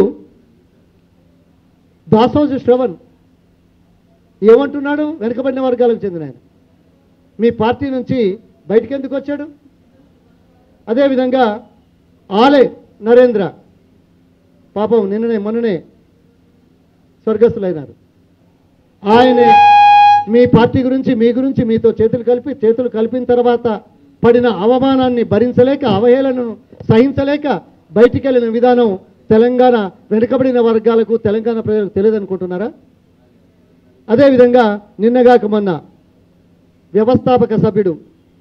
దాసోజు శ్రవణ్ ఏమంటున్నాడు వెనుకబడిన వర్గాలకు చెందిన ఆయన మీ పార్టీ నుంచి బయటికి ఎందుకు వచ్చాడు అదేవిధంగా ఆలే నరేంద్ర పాపం నిన్ననే మొన్ననే స్వర్గస్థులైనారు ఆయనే మీ పార్టీ గురించి మీ గురించి మీతో చేతులు కలిపి చేతులు కలిపిన తర్వాత పడిన అవమానాన్ని భరించలేక అవహేళనను సహించలేక బయటికి వెళ్ళిన విధానం తెలంగాణ వెనుకబడిన వర్గాలకు తెలంగాణ ప్రజలకు తెలియదనుకుంటున్నారా అదేవిధంగా నిన్నగాక మొన్న వ్యవస్థాపక సభ్యుడు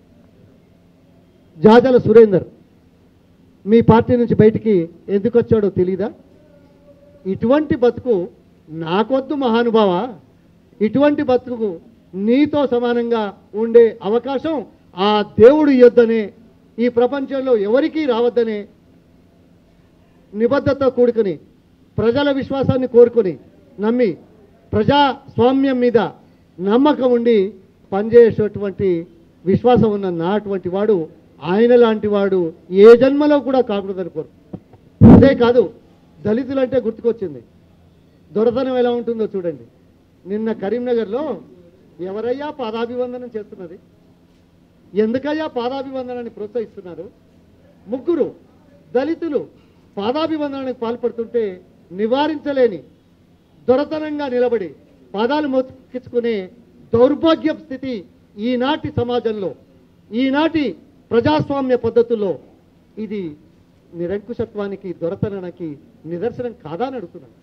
జాజల సురేందర్ మీ పార్టీ నుంచి బయటికి ఎందుకు వచ్చాడో తెలీదా ఇటువంటి బతుకు నాకొద్దు మహానుభావ ఇటువంటి బతుకు నీతో సమానంగా ఉండే అవకాశం ఆ దేవుడు ఇవ్వద్దనే ఈ ప్రపంచంలో ఎవరికీ రావద్దనే నిబద్ధత కూడుకుని ప్రజల విశ్వాసాన్ని కోరుకొని నమ్మి ప్రజాస్వామ్యం మీద నమ్మకం ఉండి పనిచేసేటువంటి విశ్వాసం ఉన్న నాటువంటి వాడు ఆయన లాంటి వాడు ఏ జన్మలో కూడా కాకూడదని కోరు అదే కాదు దళితులంటే గుర్తుకొచ్చింది దొరతనం ఎలా ఉంటుందో చూడండి నిన్న కరీంనగర్లో ఎవరయ్యా పాదాభివందనం చేస్తున్నది ఎందుకయ్యా పాదాభివందనాన్ని ప్రోత్సహిస్తున్నారు ముగ్గురు దళితులు పాదాభివందనానికి పాల్పడుతుంటే నివారించలేని దొరతనంగా నిలబడి పాదాలు మొక్కించుకునే దౌర్భాగ్య స్థితి ఈనాటి సమాజంలో ఈనాటి ప్రజాస్వామ్య పద్ధతుల్లో ఇది నిరంకుశత్వానికి దొరతనానికి నిదర్శనం కాదా అని అడుగుతున్నాను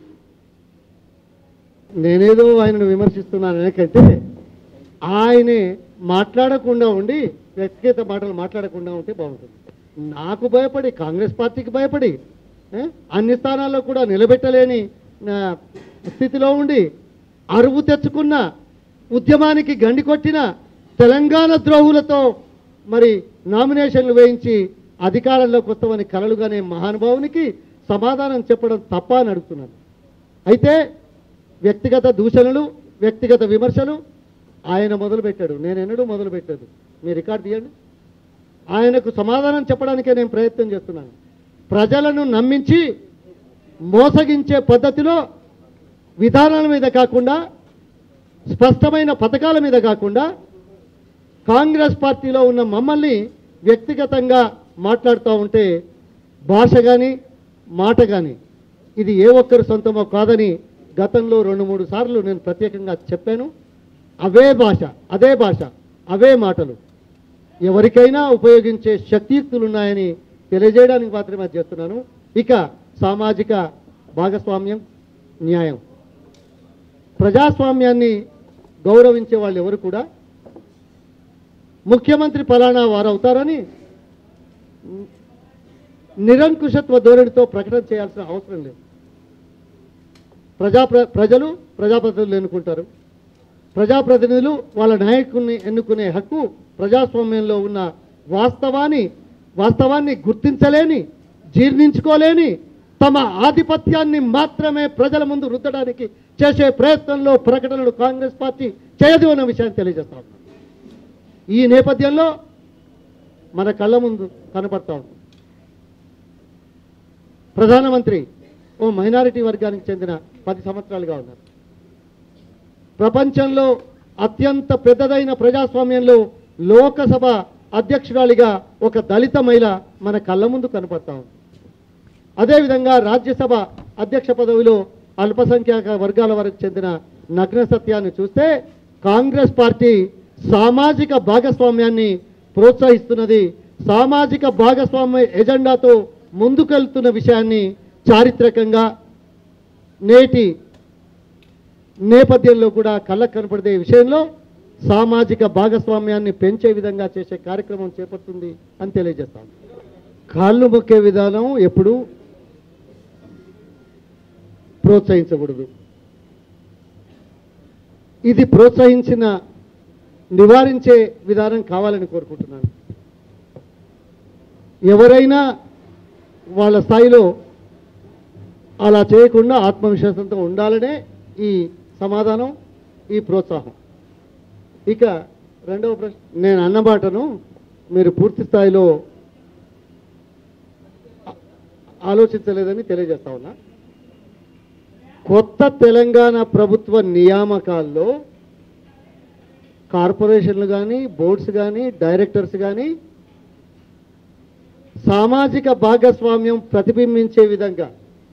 నేనేదో ఆయనను విమర్శిస్తున్నాను ఎందుకంటే ఆయనే మాట్లాడకుండా ఉండి వ్యక్తిగత మాటలు మాట్లాడకుండా ఉంటే బాగుంటుంది నాకు భయపడి కాంగ్రెస్ పార్టీకి భయపడి ఏ, అన్ని స్థానాల్లో కూడా నిలబెట్టలేని ఆ, స్థితిలో ఉండి అరువు తెచ్చుకున్న ఉద్యమానికి గండి కొట్టిన తెలంగాణ ద్రోహులతో మరి నామినేషన్లు వేయించి అధికారంలోకి వస్తామని కలలుగానే మహానుభావునికి సమాధానం చెప్పడం తప్ప అని అడుగుతున్నాను అయితే వ్యక్తిగత దూషణలు వ్యక్తిగత విమర్శలు ఆయన మొదలుపెట్టాడు నేను ఎన్నడూ మొదలుపెట్టాడు మీ రికార్డు తీయండి ఆయనకు సమాధానం చెప్పడానికే నేను ప్రయత్నం చేస్తున్నాను ప్రజలను నమ్మించి మోసగించే పద్ధతిలో విధానాల మీద కాకుండా స్పష్టమైన పథకాల మీద కాకుండా కాంగ్రెస్ పార్టీలో ఉన్న మమ్మల్ని వ్యక్తిగతంగా మాట్లాడుతూ ఉంటే భాష కానీ మాట కానీ ఇది ఏ ఒక్కరి సొంతమో కాదని గతంలో రెండు మూడు సార్లు నేను ప్రత్యేకంగా చెప్పాను అవే భాష అదే భాష అవే మాటలు ఎవరికైనా ఉపయోగించే శక్తియుక్తులు ఉన్నాయని తెలియజేయడానికి మాత్రమే అది చేస్తున్నాను ఇక సామాజిక భాగస్వామ్యం న్యాయం ప్రజాస్వామ్యాన్ని గౌరవించే వాళ్ళు ఎవరు కూడా ముఖ్యమంత్రి ఫలానా వారు అవుతారని నిరంకుశత్వ ధోరణితో ప్రకటన చేయాల్సిన అవసరం లేదు ప్రజా ప్ర- ప్రజలు ప్రజాప్రతినిధులు ఎన్నుకుంటారు ప్రజాప్రతినిధులు వాళ్ళ నాయకుడిని ఎన్నుకునే హక్కు ప్రజాస్వామ్యంలో ఉన్న వాస్తవాన్ని వాస్తవాన్ని గుర్తించలేని జీర్ణించుకోలేని తమ ఆధిపత్యాన్ని మాత్రమే ప్రజల ముందు రుద్దడానికి చేసే ప్రయత్నంలో ప్రకటనలు కాంగ్రెస్ పార్టీ చేయదు అన్న విషయాన్ని తెలియజేస్తా ఉన్నాను ఈ నేపథ్యంలో మన కళ్ళ ముందు కనపడతా ఉంది ప్రధానమంత్రి ఓ మైనారిటీ వర్గానికి చెందిన పది సంవత్సరాలుగా ఉన్నారు ప్రపంచంలో అత్యంత పెద్దదైన ప్రజాస్వామ్యంలో లోకసభ అధ్యక్షురాలిగా ఒక దళిత మహిళ మన కళ్ళ ముందు కనపడతా ఉంది అదేవిధంగా రాజ్యసభ అధ్యక్ష పదవిలో అల్పసంఖ్యాక వర్గాల వరకు చెందిన నగ్న సత్యాన్ని చూస్తే కాంగ్రెస్ పార్టీ సామాజిక భాగస్వామ్యాన్ని ప్రోత్సహిస్తున్నది సామాజిక భాగస్వామ్య ఎజెండాతో ముందుకెళ్తున్న విషయాన్ని చారిత్రకంగా నేటి నేపథ్యంలో కూడా కళ్ళకు కనపడే విషయంలో సామాజిక భాగస్వామ్యాన్ని పెంచే విధంగా చేసే కార్యక్రమం చేపడుతుంది అని తెలియజేస్తాను కాళ్ళు మొక్కే విధానం ఎప్పుడు ప్రోత్సహించకూడదు ఇది ప్రోత్సహించిన నివారించే విధానం కావాలని కోరుకుంటున్నాను ఎవరైనా వాళ్ళ స్థాయిలో అలా చేయకుండా ఆత్మవిశ్వాసంతో ఉండాలనే ఈ సమాధానం ఈ ప్రోత్సాహం ఇక రెండవ ప్రశ్న నేను అన్నమాటను మీరు పూర్తి స్థాయిలో ఆ- ఆలోచించలేదని తెలియజేస్తా ఉన్నా కొత్త తెలంగాణ ప్రభుత్వ నియామకాల్లో కార్పొరేషన్లు కానీ బోర్డ్స్ కానీ డైరెక్టర్స్ కానీ సామాజిక భాగస్వామ్యం ప్రతిబింబించే విధంగా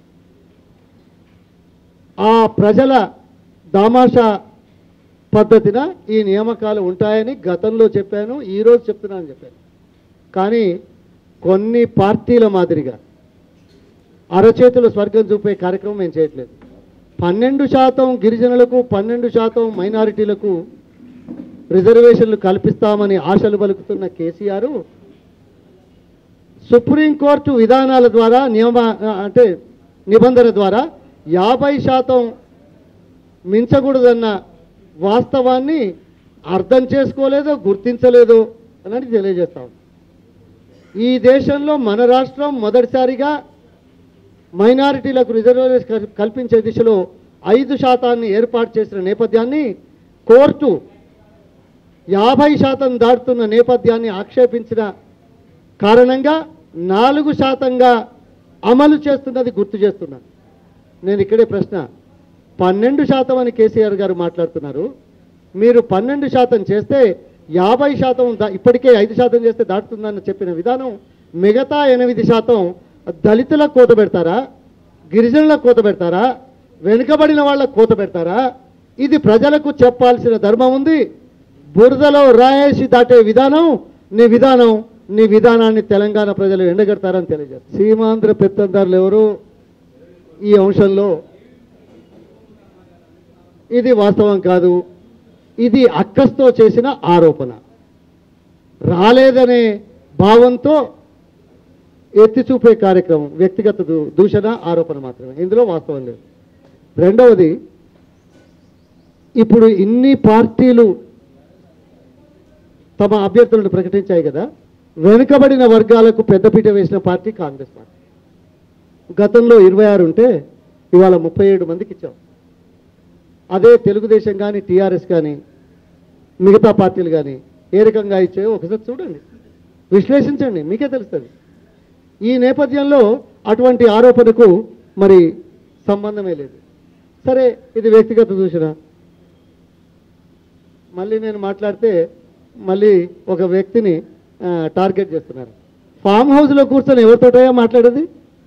ఆ ప్రజల దామాషా పద్ధతిన ఈ నియామకాలు ఉంటాయని గతంలో చెప్పాను ఈరోజు చెప్తున్నానని చెప్పాను కానీ కొన్ని పార్టీల మాదిరిగా అరచేతుల స్వర్గం చూపే కార్యక్రమం మేము చేయట్లేదు పన్నెండు శాతం గిరిజనులకు పన్నెండు శాతం మైనారిటీలకు రిజర్వేషన్లు కల్పిస్తామని ఆశలు పలుకుతున్న కేసీఆర్ సుప్రీంకోర్టు విధానాల ద్వారా నియమ అంటే నిబంధన ద్వారా యాభై శాతం మించకూడదన్న వాస్తవాన్ని అర్థం చేసుకోలేదో గుర్తించలేదో అని తెలియజేస్తాం ఈ దేశంలో మన రాష్ట్రం మొదటిసారిగా మైనారిటీలకు రిజర్వేషన్ కల్పించే దిశలో ఐదు శాతాన్ని ఏర్పాటు చేసిన నేపథ్యాన్ని కోర్టు యాభై శాతం దాటుతున్న నేపథ్యాన్ని ఆక్షేపించిన కారణంగా నాలుగు శాతంగా అమలు చేస్తున్నది గుర్తు చేస్తున్నాను నేను ఇక్కడే ప్రశ్న పన్నెండు శాతం అని కేసీఆర్ గారు మాట్లాడుతున్నారు మీరు పన్నెండు శాతం చేస్తే యాభై శాతం దా- ఇప్పటికే ఐదు శాతం చేస్తే దాటుతుందని చెప్పిన విధానం మిగతా ఎనిమిది శాతం దళితులకు కోత పెడతారా గిరిజనులకు కోత పెడతారా వెనుకబడిన వాళ్ళకు కోత పెడతారా ఇది ప్రజలకు చెప్పాల్సిన ధర్మం ఉంది బురదలో రాయేసి దాటే విధానం నీ విధానం నీ విధానాన్ని తెలంగాణ ప్రజలు ఎండగడతారని తెలియజేస్తారు సీమాంధ్ర పెత్తందారులు ఎవరు ఈ అంశంలో ఇది వాస్తవం కాదు ఇది అక్కస్తో చేసిన ఆరోపణ రాలేదనే భావంతో ఎత్తి చూపే కార్యక్రమం వ్యక్తిగత దూ- దూషణ ఆరోపణ మాత్రమే ఇందులో వాస్తవం లేదు రెండవది ఇప్పుడు ఇన్ని పార్టీలు తమ అభ్యర్థులను ప్రకటించాయి కదా వెనుకబడిన వర్గాలకు పెద్దపీట వేసిన పార్టీ కాంగ్రెస్ పార్టీ గతంలో ఇరవై ఆరు ఉంటే ఇవాళ ముప్పై ఏడు మందికి ఇచ్చాం అదే తెలుగుదేశం కానీ టీఆర్ఎస్ కానీ మిగతా పార్టీలు కానీ ఏ రకంగా ఇచ్చాయో ఒకసారి చూడండి విశ్లేషించండి మీకే తెలుస్తుంది ఈ నేపథ్యంలో అటువంటి ఆరోపణకు మరి సంబంధమే లేదు సరే ఇది వ్యక్తిగత దూషణ మళ్ళీ నేను మాట్లాడితే మళ్ళీ ఒక వ్యక్తిని ఆ, టార్గెట్ చేస్తున్నారు ఫామ్ హౌస్లో కూర్చొని ఎవరితోటయా మాట్లాడేది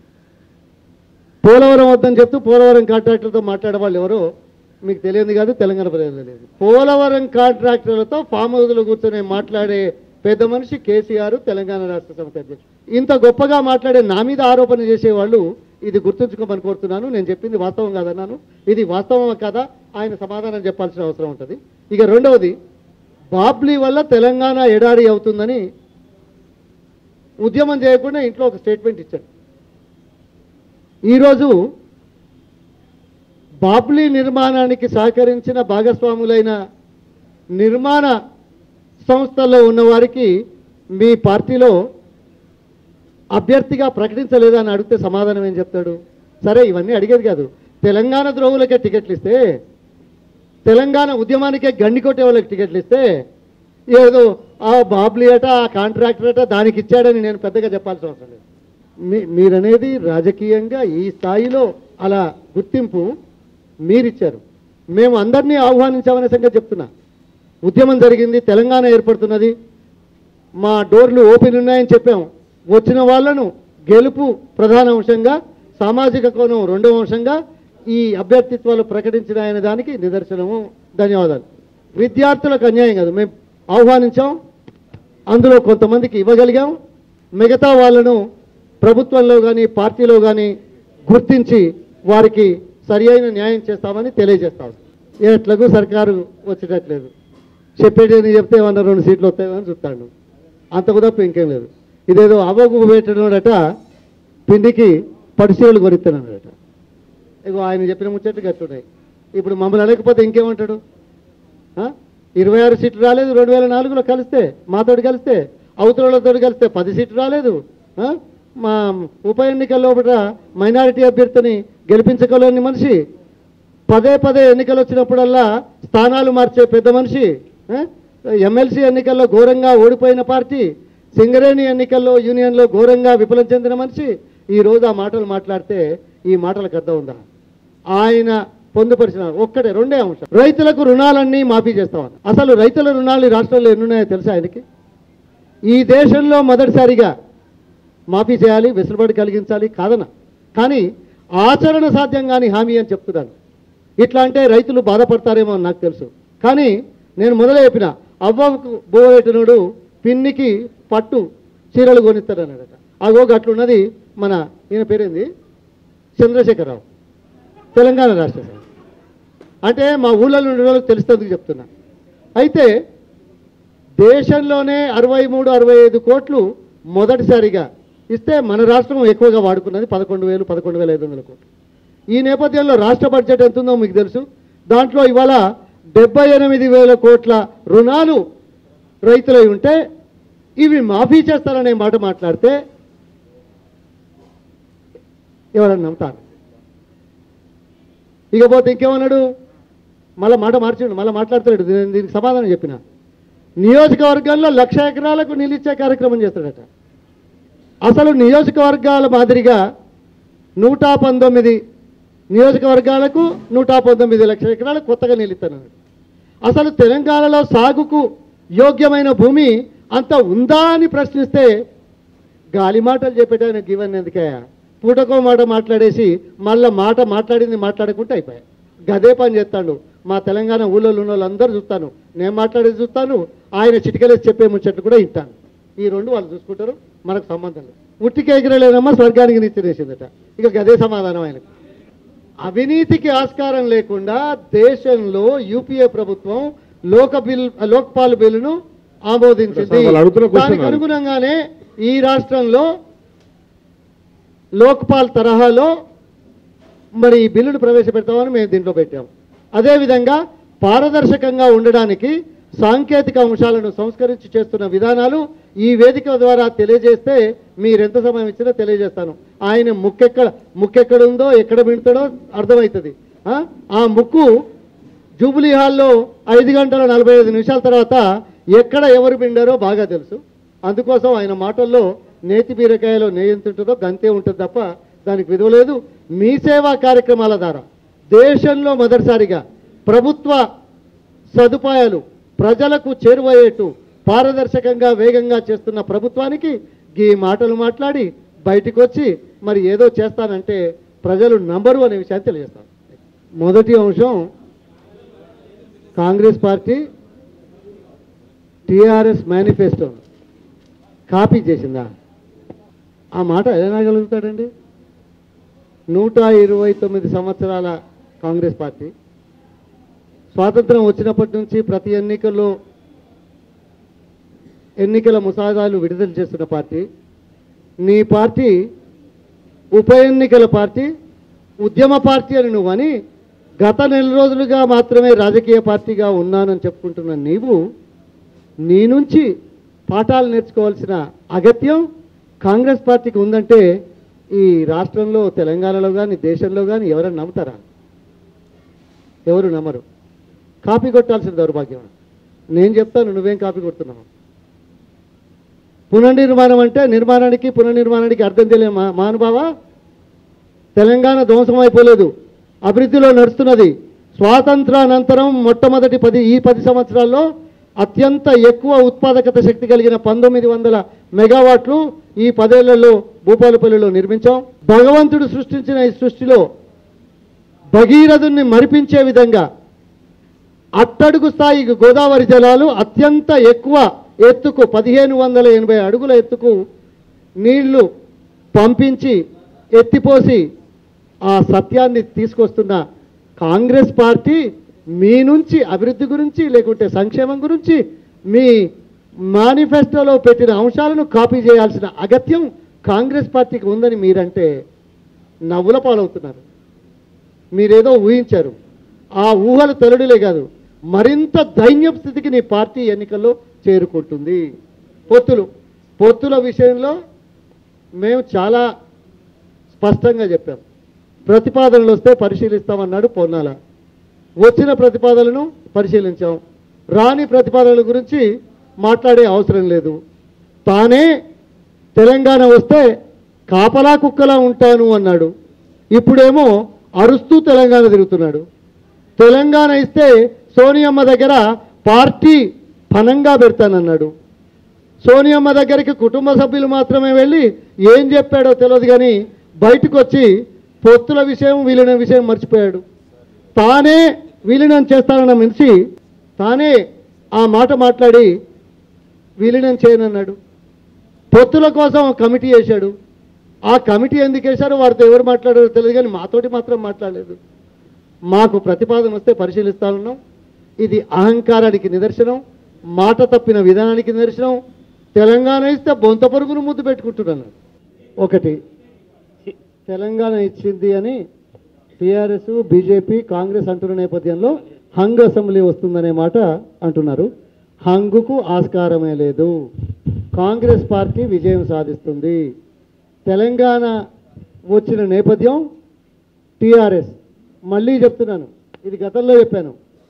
పోలవరం వద్దని చెప్తూ పోలవరం కాంట్రాక్టర్లతో మాట్లాడే వాళ్ళు ఎవరో మీకు తెలియదు కాదు తెలంగాణ ప్రజలు తెలియదు పోలవరం కాంట్రాక్టర్లతో ఫామ్ హౌస్లో కూర్చొని మాట్లాడే పెద్ద మనిషి కేసీఆర్ తెలంగాణ రాష్ట్ర సమితి అధ్యక్షుడు ఇంత గొప్పగా మాట్లాడే నా మీద ఆరోపణ చేసేవాళ్ళు ఇది గుర్తుంచుకోమని కోరుతున్నాను నేను చెప్పింది వాస్తవం కాదన్నాను ఇది వాస్తవం కాదా ఆయన సమాధానం చెప్పాల్సిన అవసరం ఉంటుంది ఇక రెండవది బాబ్లీ వల్ల తెలంగాణ ఎడారి అవుతుందని ఉద్యమం చేయకుండా ఇంట్లో ఒక స్టేట్మెంట్ ఇచ్చాడు ఈరోజు బాబ్లీ నిర్మాణానికి సహకరించిన భాగస్వాములైన నిర్మాణ సంస్థల్లో ఉన్నవారికి మీ పార్టీలో అభ్యర్థిగా ప్రకటించలేదా అని అడిగితే సమాధానం ఏం చెప్తాడు సరే ఇవన్నీ అడిగేది కాదు తెలంగాణ ద్రోవులకే టికెట్లు ఇస్తే తెలంగాణ ఉద్యమానికే గండి కొట్టే వాళ్ళకి టికెట్లు ఇస్తే ఏదో ఆ బాబ్లీ అట ఆ కాంట్రాక్టర్ అట దానికి ఇచ్చాడని నేను పెద్దగా చెప్పాల్సిన అవసరం లేదు మీ మీరనేది రాజకీయంగా ఈ స్థాయిలో అలా గుర్తింపు మీరిచ్చారు మేము అందరినీ ఆహ్వానించామనే సంగతి చెప్తున్నా ఉద్యమం జరిగింది తెలంగాణ ఏర్పడుతున్నది మా డోర్లు ఓపెన్ ఉన్నాయని చెప్పాం వచ్చిన వాళ్ళను గెలుపు ప్రధాన అంశంగా సామాజిక కోణం రెండవ అంశంగా ఈ అభ్యర్థిత్వాలు ప్రకటించిన ఆయన దానికి నిదర్శనము ధన్యవాదాలు విద్యార్థులకు అన్యాయం కాదు మేము ఆహ్వానించాం అందులో కొంతమందికి ఇవ్వగలిగాం మిగతా వాళ్ళను ప్రభుత్వంలో కానీ పార్టీలో కానీ గుర్తించి వారికి సరి అయిన న్యాయం చేస్తామని తెలియజేస్తాం ఎట్లకు సర్కారు వచ్చేటట్లేదు చెప్పేటి చెప్తే ఏమన్నా రెండు సీట్లు వస్తాయని చూస్తాడు అంత కూడా ఇంకేం లేదు ఇదేదో అవ్వకు పెట్టడట పిండికి పడిసీలు కొరిస్తున్నాడట ఇగో ఆయన చెప్పిన ముచ్చట్లు గట్టున్నాయి ఇప్పుడు మమ్మల్ని అడగకపోతే ఇంకేమంటాడు ఆ? ఇరవై ఆరు సీట్లు రాలేదు రెండు వేల నాలుగులో కలిస్తే మాతోటి కలిస్తే అవతలతో కలిస్తే పది సీట్లు రాలేదు ఆ? మా ఉప ఎన్నికల్లో ఒకట మైనారిటీ అభ్యర్థిని గెలిపించగలని మనిషి పదే పదే ఎన్నికలు వచ్చినప్పుడల్లా స్థానాలు మార్చే పెద్ద మనిషి ఆ? ఎమ్మెల్సీ ఎన్నికల్లో ఘోరంగా ఓడిపోయిన పార్టీ సింగరేణి ఎన్నికల్లో యూనియన్లో ఘోరంగా విఫలం చెందిన మనిషి ఈ రోజు ఆ మాటలు మాట్లాడితే ఈ మాటలకు అర్థం ఉందా ఆయన పొందుపరిచిన ఒక్కటే రెండే అంశం రైతులకు రుణాలన్నీ మాఫీ చేస్తామని అసలు రైతుల రుణాలు ఈ రాష్ట్రంలో ఎన్నున్నాయో తెలుసా ఆయనకి ఈ దేశంలో మొదటిసారిగా మాఫీ చేయాలి వెసులుబాటు కలిగించాలి కాదన కానీ ఆచరణ సాధ్యం కాని హామీ అని చెప్తున్నాను ఇట్లా అంటే రైతులు బాధపడతారేమో అని నాకు తెలుసు కానీ నేను మొదలు చెప్పిన అవ్వకు బోయటనుడు పిన్నికి పట్టు చీరలు కొనిస్తాడన్నాడట అగో అట్లున్నది మన ఈయన పేరేంది చంద్రశేఖరరావు తెలంగాణ రాష్ట్ర సమితి అంటే మా ఊళ్ళలో ఉండే వాళ్ళకి తెలుస్తుంది చెప్తున్నా అయితే దేశంలోనే అరవై మూడు అరవై ఐదు కోట్లు మొదటిసారిగా ఇస్తే మన రాష్ట్రం ఎక్కువగా వాడుకున్నది పదకొండు వేలు పదకొండు వేల ఐదు వందల కోట్లు ఈ నేపథ్యంలో రాష్ట్ర బడ్జెట్ ఎంత ఉందో మీకు తెలుసు దాంట్లో ఇవాళ డెబ్బై ఎనిమిది వేల కోట్ల రుణాలు రైతులై ఉంటే ఇవి మాఫీ చేస్తారనే మాట మాట్లాడితే ఎవరన్నా నమ్ముతారు ఇకపోతే ఇంకేమన్నాడు మళ్ళీ మాట మార్చిండు మళ్ళీ మాట్లాడతాడు దీని- దీనికి సమాధానం చెప్పిన నియోజకవర్గాల్లో లక్ష ఎకరాలకు నిలిచే కార్యక్రమం చేస్తాడట అసలు నియోజకవర్గాల మాదిరిగా నూట పంతొమ్మిది నియోజకవర్గాలకు నూట పంతొమ్మిది లక్షల ఎకరాలు కొత్తగా నిలుస్తున్నాడు అసలు తెలంగాణలో సాగుకు యోగ్యమైన భూమి అంత ఉందా అని ప్రశ్నిస్తే గాలి మాటలు చెప్పేటాయన గివన్ ఎందుకయ్యా పూటకో మాట మాట్లాడేసి మళ్ళా మాట మాట్లాడింది మాట్లాడకుంటే అయిపోయా గదే పని చేస్తాడు మా తెలంగాణ ఊళ్ళో ఉన్న వాళ్ళందరూ చూస్తాను నేను మాట్లాడేది చూస్తాను ఆయన చిటికలేసి చెప్పే ముచ్చట్లు కూడా వింటాను ఈ రెండు వాళ్ళు చూసుకుంటారు మనకు సంబంధం లేదు ఉట్టికి ఎగిరలేదమ్మా స్వర్గానికి నిత్యనేసిందట ఇక గదే సమాధానం ఆయనకు అవినీతికి ఆస్కారం లేకుండా దేశంలో యూపీఏ ప్రభుత్వం లోక బిల్ లోక్పాల్ బిల్లును ఆమోదించింది వాళ్ళు అడుగుతున్న question దానికి అది. అనుగుణంగానే ఈ రాష్ట్రంలో లోక్పాల్ తరహాలో మరి ఈ బిల్లును ప్రవేశపెడతామని మేము దీంట్లో పెట్టాం అదేవిధంగా పారదర్శకంగా ఉండడానికి సాంకేతిక అంశాలను సంస్కరించి చేస్తున్న విధానాలు ఈ వేదిక ద్వారా తెలియజేస్తే మీరు ఎంత సమయం ఇచ్చినా తెలియజేస్తాను ఆయన ముక్కెక్కడ ముక్కెక్కడ ఉందో ఎక్కడ వింటాడో అర్థమవుతుంది ఆ? ఆ ముక్కు జూబిలీ హాల్లో ఐదు గంటల నలభై ఐదు నిమిషాల తర్వాత ఎక్కడ ఎవరు పిండారో బాగా తెలుసు అందుకోసం ఆయన మాటల్లో నేతి బీరకాయలో నెయ్యి ఎంత ఉంటుందో గంతే ఉంటుంది తప్ప దానికి విలువ లేదు మీ సేవా కార్యక్రమాల ద్వారా దేశంలో మొదటిసారిగా ప్రభుత్వ సదుపాయాలు ప్రజలకు చేరువయ్యేట్టు పారదర్శకంగా వేగంగా చేస్తున్న ప్రభుత్వానికి ఈ మాటలు మాట్లాడి బయటికి వచ్చి మరి ఏదో చేస్తానంటే ప్రజలు నంబరు అనే విషయాన్ని తెలియజేస్తాను మొదటి అంశం Congress party TRS manifesto copy చేసిందా ఆ మాట ఎలా అనగలుగుతాడండి నూట ఇరవై తొమ్మిది సంవత్సరాల కాంగ్రెస్ పార్టీ స్వాతంత్రం వచ్చినప్పటి నుంచి ప్రతి ఎన్నికల్లో ఎన్నికల ముసాదాలు విడుదల చేస్తున్న పార్టీ నీ పార్టీ ఉప ఎన్నికల పార్టీ ఉద్యమ పార్టీ అని నువ్వని గత నెల రోజులుగా మాత్రమే రాజకీయ పార్టీగా ఉన్నానని చెప్పుకుంటున్న నీవు నీ నుంచి పాఠాలు నేర్చుకోవాల్సిన అగత్యం కాంగ్రెస్ పార్టీకి ఉందంటే ఈ రాష్ట్రంలో తెలంగాణలో కానీ దేశంలో కానీ ఎవరైనా నమ్ముతారా ఎవరు నమ్మరు కాపీ కొట్టాల్సిన దౌర్భాగ్యం నేను చెప్తాను నువ్వేం కాపీ కొడుతున్నావు పునర్నిర్మాణం అంటే నిర్మాణానికి పునర్నిర్మాణానికి అర్థం తెలియదు మా మహానుభావ తెలంగాణ ధ్వంసం అయిపోలేదు అభివృద్ధిలో నడుస్తున్నది స్వాతంత్రానంతరం మొట్టమొదటి పది ఈ పది సంవత్సరాల్లో అత్యంత ఎక్కువ ఉత్పాదకత శక్తి కలిగిన పంతొమ్మిది వందల మెగావాట్లు ఈ పదేళ్లలో భూపాలపల్లిలో నిర్మించాం భగవంతుడు సృష్టించిన ఈ సృష్టిలో భగీరథుణ్ణి మరిపించే విధంగా అట్టడుగు స్థాయి గోదావరి జలాలు అత్యంత ఎక్కువ ఎత్తుకు పదిహేను వందల ఎనభై అడుగుల ఎత్తుకు నీళ్లు పంపించి ఎత్తిపోసి ఆ సత్యాన్ని తీసుకొస్తున్న కాంగ్రెస్ పార్టీ మీ నుంచి అభివృద్ధి గురించి లేకుంటే సంక్షేమం గురించి మీ మేనిఫెస్టోలో పెట్టిన అంశాలను కాపీ చేయాల్సిన అగత్యం కాంగ్రెస్ పార్టీకి ఉందని మీరంటే నవ్వుల పాలవుతున్నారు మీరేదో ఊహించారు ఆ ఊహలు తొలడిలే కాదు మరింత దైన్యపు స్థితికి నీ పార్టీ ఎన్నికల్లో చేరుకుంటుంది పొత్తులు పొత్తుల విషయంలో మేము చాలా స్పష్టంగా చెప్పాం ప్రతిపాదనలు వస్తే పరిశీలిస్తామన్నాడు పొన్నాల వచ్చిన ప్రతిపాదనలను పరిశీలించాం రాని ప్రతిపాదనల గురించి మాట్లాడే అవసరం లేదు తానే తెలంగాణ వస్తే కాపలా కుక్కలా ఉంటాను అన్నాడు ఇప్పుడేమో అరుస్తూ తెలంగాణ తిరుగుతున్నాడు తెలంగాణ ఇస్తే సోనియమ్మ దగ్గర పార్టీ పనంగా పెడతానన్నాడు సోనియమ్మ దగ్గరికి కుటుంబ సభ్యులు మాత్రమే వెళ్ళి ఏం చెప్పాడో తెలియదు కానీ బయటకు వచ్చి పొత్తుల విషయం వీలిన విషయం మర్చిపోయాడు తానే విలీనం చేస్తానన్న మనిషి తానే ఆ మాట మాట్లాడి విలీనం చేయనన్నాడు పొత్తుల కోసం ఒక కమిటీ వేశాడు ఆ కమిటీ ఎందుకు వేశారో వారితో ఎవరు మాట్లాడారో తెలియదు కానీ మాతోటి మాత్రం మాట్లాడలేదు మాకు ప్రతిపాదన వస్తే పరిశీలిస్తానున్నాం ఇది అహంకారానికి నిదర్శనం మాట తప్పిన విధానానికి నిదర్శనం తెలంగాణ ఇస్తే బొంత పరుగును ముద్దు పెట్టుకుంటున్నాను ఒకటి తెలంగాణ ఇచ్చింది అని టీఆర్ఎస్ బీజేపీ కాంగ్రెస్ అంటున్న నేపథ్యంలో హంగ్ అసెంబ్లీ వస్తుందనే మాట అంటున్నారు హంగుకు ఆస్కారమే లేదు కాంగ్రెస్ పార్టీ విజయం సాధిస్తుంది తెలంగాణ వచ్చిన నేపథ్యం టీఆర్ఎస్ మళ్ళీ చెప్తున్నాను ఇది గతంలో చెప్పాను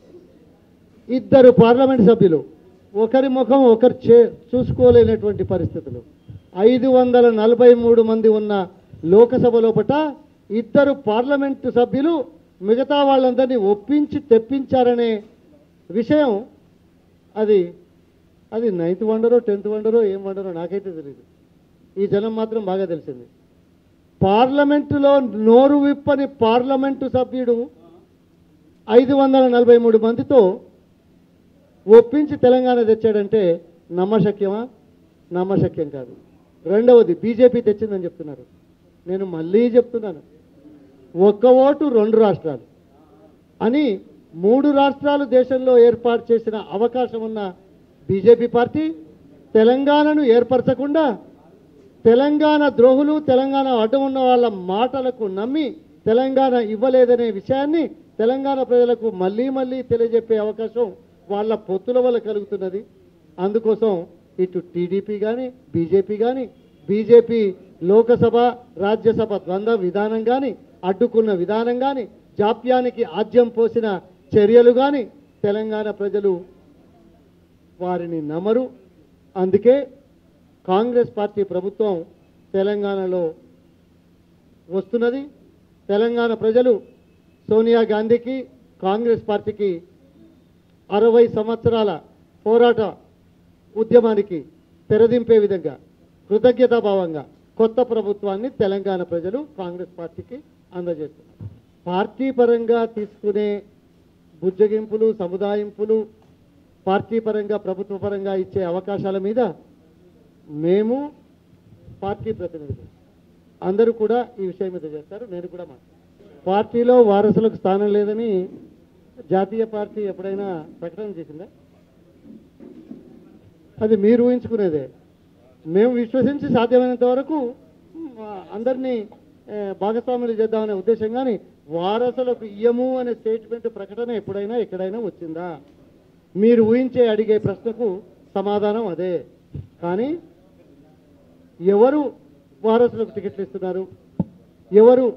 ఇద్దరు పార్లమెంట్ సభ్యులు ఒకరి ముఖం ఒకరు చే చూసుకోలేనటువంటి పరిస్థితులు ఐదు వందల నలభై మూడు మంది ఉన్న లోకసభ లోపట ఇద్దరు పార్లమెంటు సభ్యులు మిగతా వాళ్ళందరినీ ఒప్పించి తెప్పించారనే విషయం అది అది నైన్త్ వండరో టెన్త్ వండరో ఏం వండరో నాకైతే తెలియదు ఈ జనం మాత్రం బాగా తెలిసింది పార్లమెంటులో నోరు విప్పని పార్లమెంటు సభ్యుడు ఐదు వందల నలభై మూడు మందితో ఒప్పించి తెలంగాణ తెచ్చాడంటే నమ్మశక్యమా నమ్మశక్యం కాదు రెండవది బీజేపీ తెచ్చిందని చెప్తున్నారు నేను మళ్ళీ చెప్తున్నాను ఒక్క ఓటు రెండు రాష్ట్రాలు అని మూడు రాష్ట్రాలు దేశంలో ఏర్పాటు చేసిన అవకాశం ఉన్న బీజేపీ పార్టీ తెలంగాణను ఏర్పరచకుండా తెలంగాణ ద్రోహులు తెలంగాణ అడ్డం ఉన్న వాళ్ళ మాటలకు నమ్మి తెలంగాణ ఇవ్వలేదనే విషయాన్ని తెలంగాణ ప్రజలకు మళ్ళీ మళ్ళీ తెలియజెప్పే అవకాశం వాళ్ళ పొత్తుల వల్ల కలుగుతున్నది అందుకోసం ఇటు టీడీపీ కానీ బీజేపీ కానీ బీజేపీ లోకసభ రాజ్యసభ ద్వంద్వ విధానం కానీ అడ్డుకున్న విధానం కానీ జాప్యానికి ఆద్యం పోసిన చర్యలు కానీ తెలంగాణ ప్రజలు వారిని నమ్మరు అందుకే కాంగ్రెస్ పార్టీ ప్రభుత్వం తెలంగాణలో వస్తున్నది తెలంగాణ ప్రజలు సోనియా గాంధీకి కాంగ్రెస్ పార్టీకి అరవై సంవత్సరాల పోరాట ఉద్యమానికి తెరదింపే విధంగా కృతజ్ఞతాభావంగా కొత్త ప్రభుత్వాన్ని తెలంగాణ ప్రజలు కాంగ్రెస్ పార్టీకి అందజేస్తున్నారు పార్టీ పరంగా తీసుకునే బుజ్జగింపులు సముదాయింపులు పార్టీ పరంగా ప్రభుత్వ పరంగా ఇచ్చే అవకాశాల మీద మేము పార్టీ ప్రతినిధులు అందరూ కూడా ఈ విషయం మీద చేస్తారు నేను కూడా మాట్లాడతాను పార్టీలో వారసులకు స్థానం లేదని జాతీయ పార్టీ ఎప్పుడైనా ప్రకటన చేసిందా అది మీరు ఊహించుకునేదే మేము విశ్వసించి సాధ్యమైనంత వరకు మ్, అందరినీ ఏ, భాగస్వాములు చేద్దామనే ఉద్దేశం కానీ వారసులకు ఇయ్యము అనే స్టేట్మెంట్ ప్రకటన ఎప్పుడైనా ఎక్కడైనా వచ్చిందా మీరు ఊహించే అడిగే ప్రశ్నకు సమాధానం అదే కానీ ఎవరు వారసులకు టికెట్లు ఇస్తున్నారు ఎవరు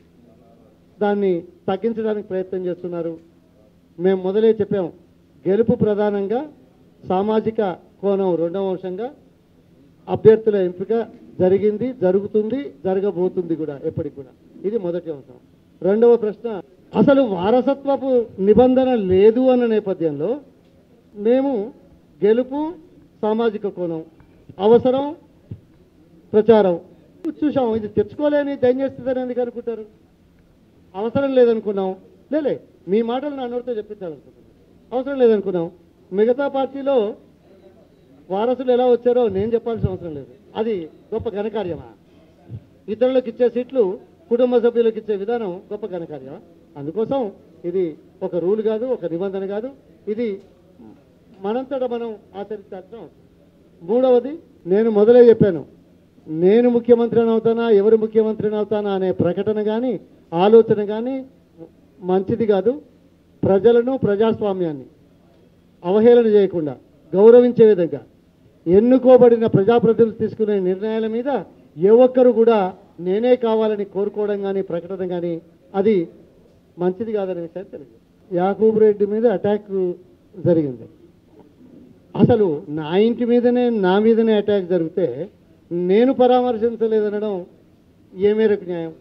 దాన్ని తగ్గించడానికి ప్రయత్నం చేస్తున్నారు మేము మొదలే చెప్పాం గెలుపు ప్రధానంగా సామాజిక కోణం రెండవ అంశంగా అభ్యర్థుల ఎంపిక జరిగింది జరుగుతుంది జరగబోతుంది కూడా ఎప్పటికి కూడా ఇది మొదటి అంశం రెండవ ప్రశ్న అసలు వారసత్వపు నిబంధన లేదు అన్న నేపథ్యంలో మేము గెలుపు సామాజిక కోణం అవసరం ప్రచారం చూసాం ఇది తెచ్చుకోలేని దయం చేస్తుందని ఎందుకు అనుకుంటారు అవసరం లేదనుకున్నాం లేలే మీ మాటలు నా నోటితో చెప్పించాలనుకుంటున్నాను అవసరం లేదనుకున్నాం మిగతా పార్టీలో వారసులు ఎలా వచ్చారో నేను చెప్పాల్సిన అవసరం లేదు అది గొప్ప ఘనకార్యమా ఇతరులకు ఇచ్చే సీట్లు కుటుంబ సభ్యులకు ఇచ్చే విధానం గొప్ప ఘనకార్యమా అందుకోసం ఇది ఒక రూల్ కాదు ఒక నిబంధన కాదు ఇది మనంతట మనం ఆచరించాల్సిన అవసరం. మూడవది నేను మొదలే చెప్పాను నేను ముఖ్యమంత్రిని అవుతానా ఎవరు ముఖ్యమంత్రిని అవుతానా అనే ప్రకటన కానీ ఆలోచన కానీ మంచిది కాదు ప్రజలను ప్రజాస్వామ్యాన్ని అవహేళన చేయకుండా గౌరవించే విధంగా ఎన్నుకోబడిన ప్రజాప్రతినిధులు తీసుకునే నిర్ణయాల మీద ఏ ఒక్కరు కూడా నేనే కావాలని కోరుకోవడం కానీ ప్రకటన కానీ అది మంచిది కాదనే విషయం తెలియదు యాకూబ్ రెడ్డి మీద అటాక్ జరిగింది అసలు నా ఇంటి మీదనే నా మీదనే అటాక్ జరిగితే నేను పరామర్శించలేదనడం ఏ మేరకు న్యాయం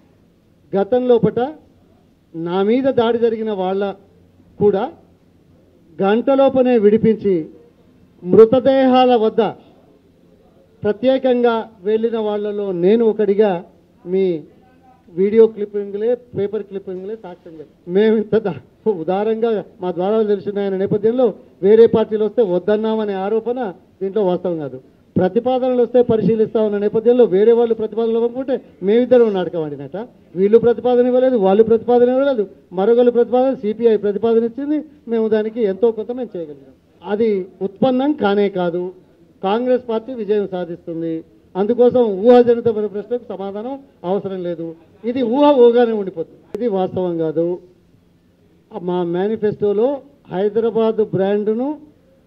గతంలోపట నా మీద దాడి జరిగిన వాళ్ళ కూడా గంటలోపనే విడిపించి మృతదేహాల వద్ద ప్రత్యేకంగా వెళ్ళిన వాళ్ళలో నేను ఒకడిగా మీ వీడియో క్లిప్పింగ్లే పేపర్ క్లిప్పింగ్లే సాక్ష్యం చెప్పాను మేము ఇంత దా- ఉదారంగా మా ద్వారా తెలిసినాయన నేపథ్యంలో వేరే పార్టీలు వస్తే వద్దన్నామనే ఆరోపణ దీంట్లో వాస్తవం కాదు ప్రతిపాదనలు వస్తే పరిశీలిస్తామన్న నేపథ్యంలో వేరే వాళ్ళు ప్రతిపాదనలు ఇవ్వకుంటే మేమిద్దరం నాటకం ఆడినట వీళ్ళు ప్రతిపాదన ఇవ్వలేదు వాళ్ళు ప్రతిపాదన ఇవ్వలేదు మరొకరు ప్రతిపాదన సిపిఐ ప్రతిపాదన ఇచ్చింది మేము దానికి ఎంతో కొంత మేము చేయగలిగాం అది ఉత్పన్నం కానే కాదు కాంగ్రెస్ పార్టీ విజయం సాధిస్తుంది అందుకోసం ఊహాజనితమైన ప్రశ్నకు సమాధానం అవసరం లేదు ఇది ఊహ ఊగానే ఉండిపోతుంది ఇది వాస్తవం కాదు మా మేనిఫెస్టోలో హైదరాబాద్ బ్రాండ్ను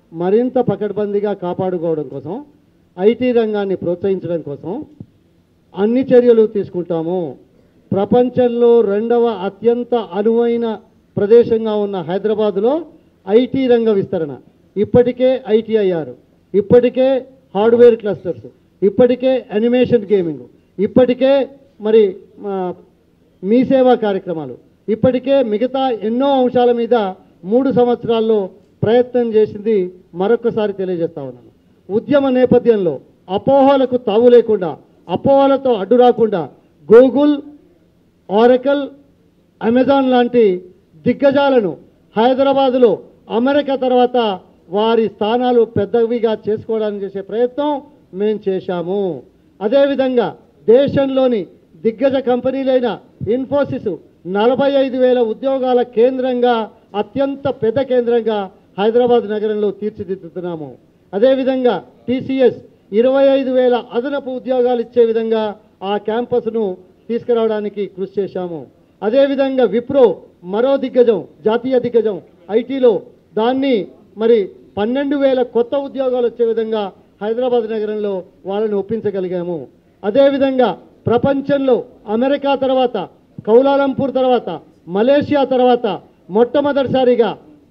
మరింత పకడ్బందీగా కాపాడుకోవడం కోసం ఐటీ రంగాన్ని ప్రోత్సహించడం కోసం అన్ని చర్యలు తీసుకుంటాము ప్రపంచంలో రెండవ అత్యంత అనువైన ప్రదేశంగా ఉన్న హైదరాబాదులో ఐటీ రంగ విస్తరణ ఇప్పటికే ఐటీ అయ్యారు ఇప్పటికే హార్డ్వేర్ క్లస్టర్స్ ఇప్పటికే అనిమేషన్ గేమింగ్ ఇప్పటికే మరి ఆ, మీ సేవా కార్యక్రమాలు ఇప్పటికే మిగతా ఎన్నో అంశాల మీద మూడు సంవత్సరాల్లో ప్రయత్నం చేసింది మరొకసారి తెలియజేస్తా ఉన్నాను ఉద్యమ నేపథ్యంలో అపోహలకు తావు లేకుండా అపోహలతో అడ్డు రాకుండా గూగుల్ ఆరకల్ అమెజాన్ లాంటి దిగ్గజాలను హైదరాబాదులో అమెరికా తర్వాత వారి స్థానాలు పెద్దవిగా చేసుకోవడానికి చేసే ప్రయత్నం మేము చేశాము అదేవిధంగా దేశంలోని దిగ్గజ కంపెనీలైన ఇన్ఫోసిస్ నలభై ఐదు వేల ఉద్యోగాల కేంద్రంగా అత్యంత పెద్ద కేంద్రంగా హైదరాబాద్ నగరంలో తీర్చిదిద్దుతున్నాము అదేవిధంగా టీసీఎస్ ఇరవై ఐదు వేల అదనపు ఉద్యోగాలు ఇచ్చే విధంగా ఆ క్యాంపస్ను తీసుకురావడానికి కృషి చేశాము అదేవిధంగా విప్రో మరో దిగ్గజం జాతీయ దిగ్గజం ఐటీలో దాన్ని మరి పన్నెండు వేల కొత్త ఉద్యోగాలు వచ్చే విధంగా హైదరాబాద్ నగరంలో వాళ్ళని ఒప్పించగలిగాము అదేవిధంగా ప్రపంచంలో అమెరికా తర్వాత కౌలాలంపూర్ తర్వాత మలేషియా తర్వాత మొట్టమొదటిసారిగా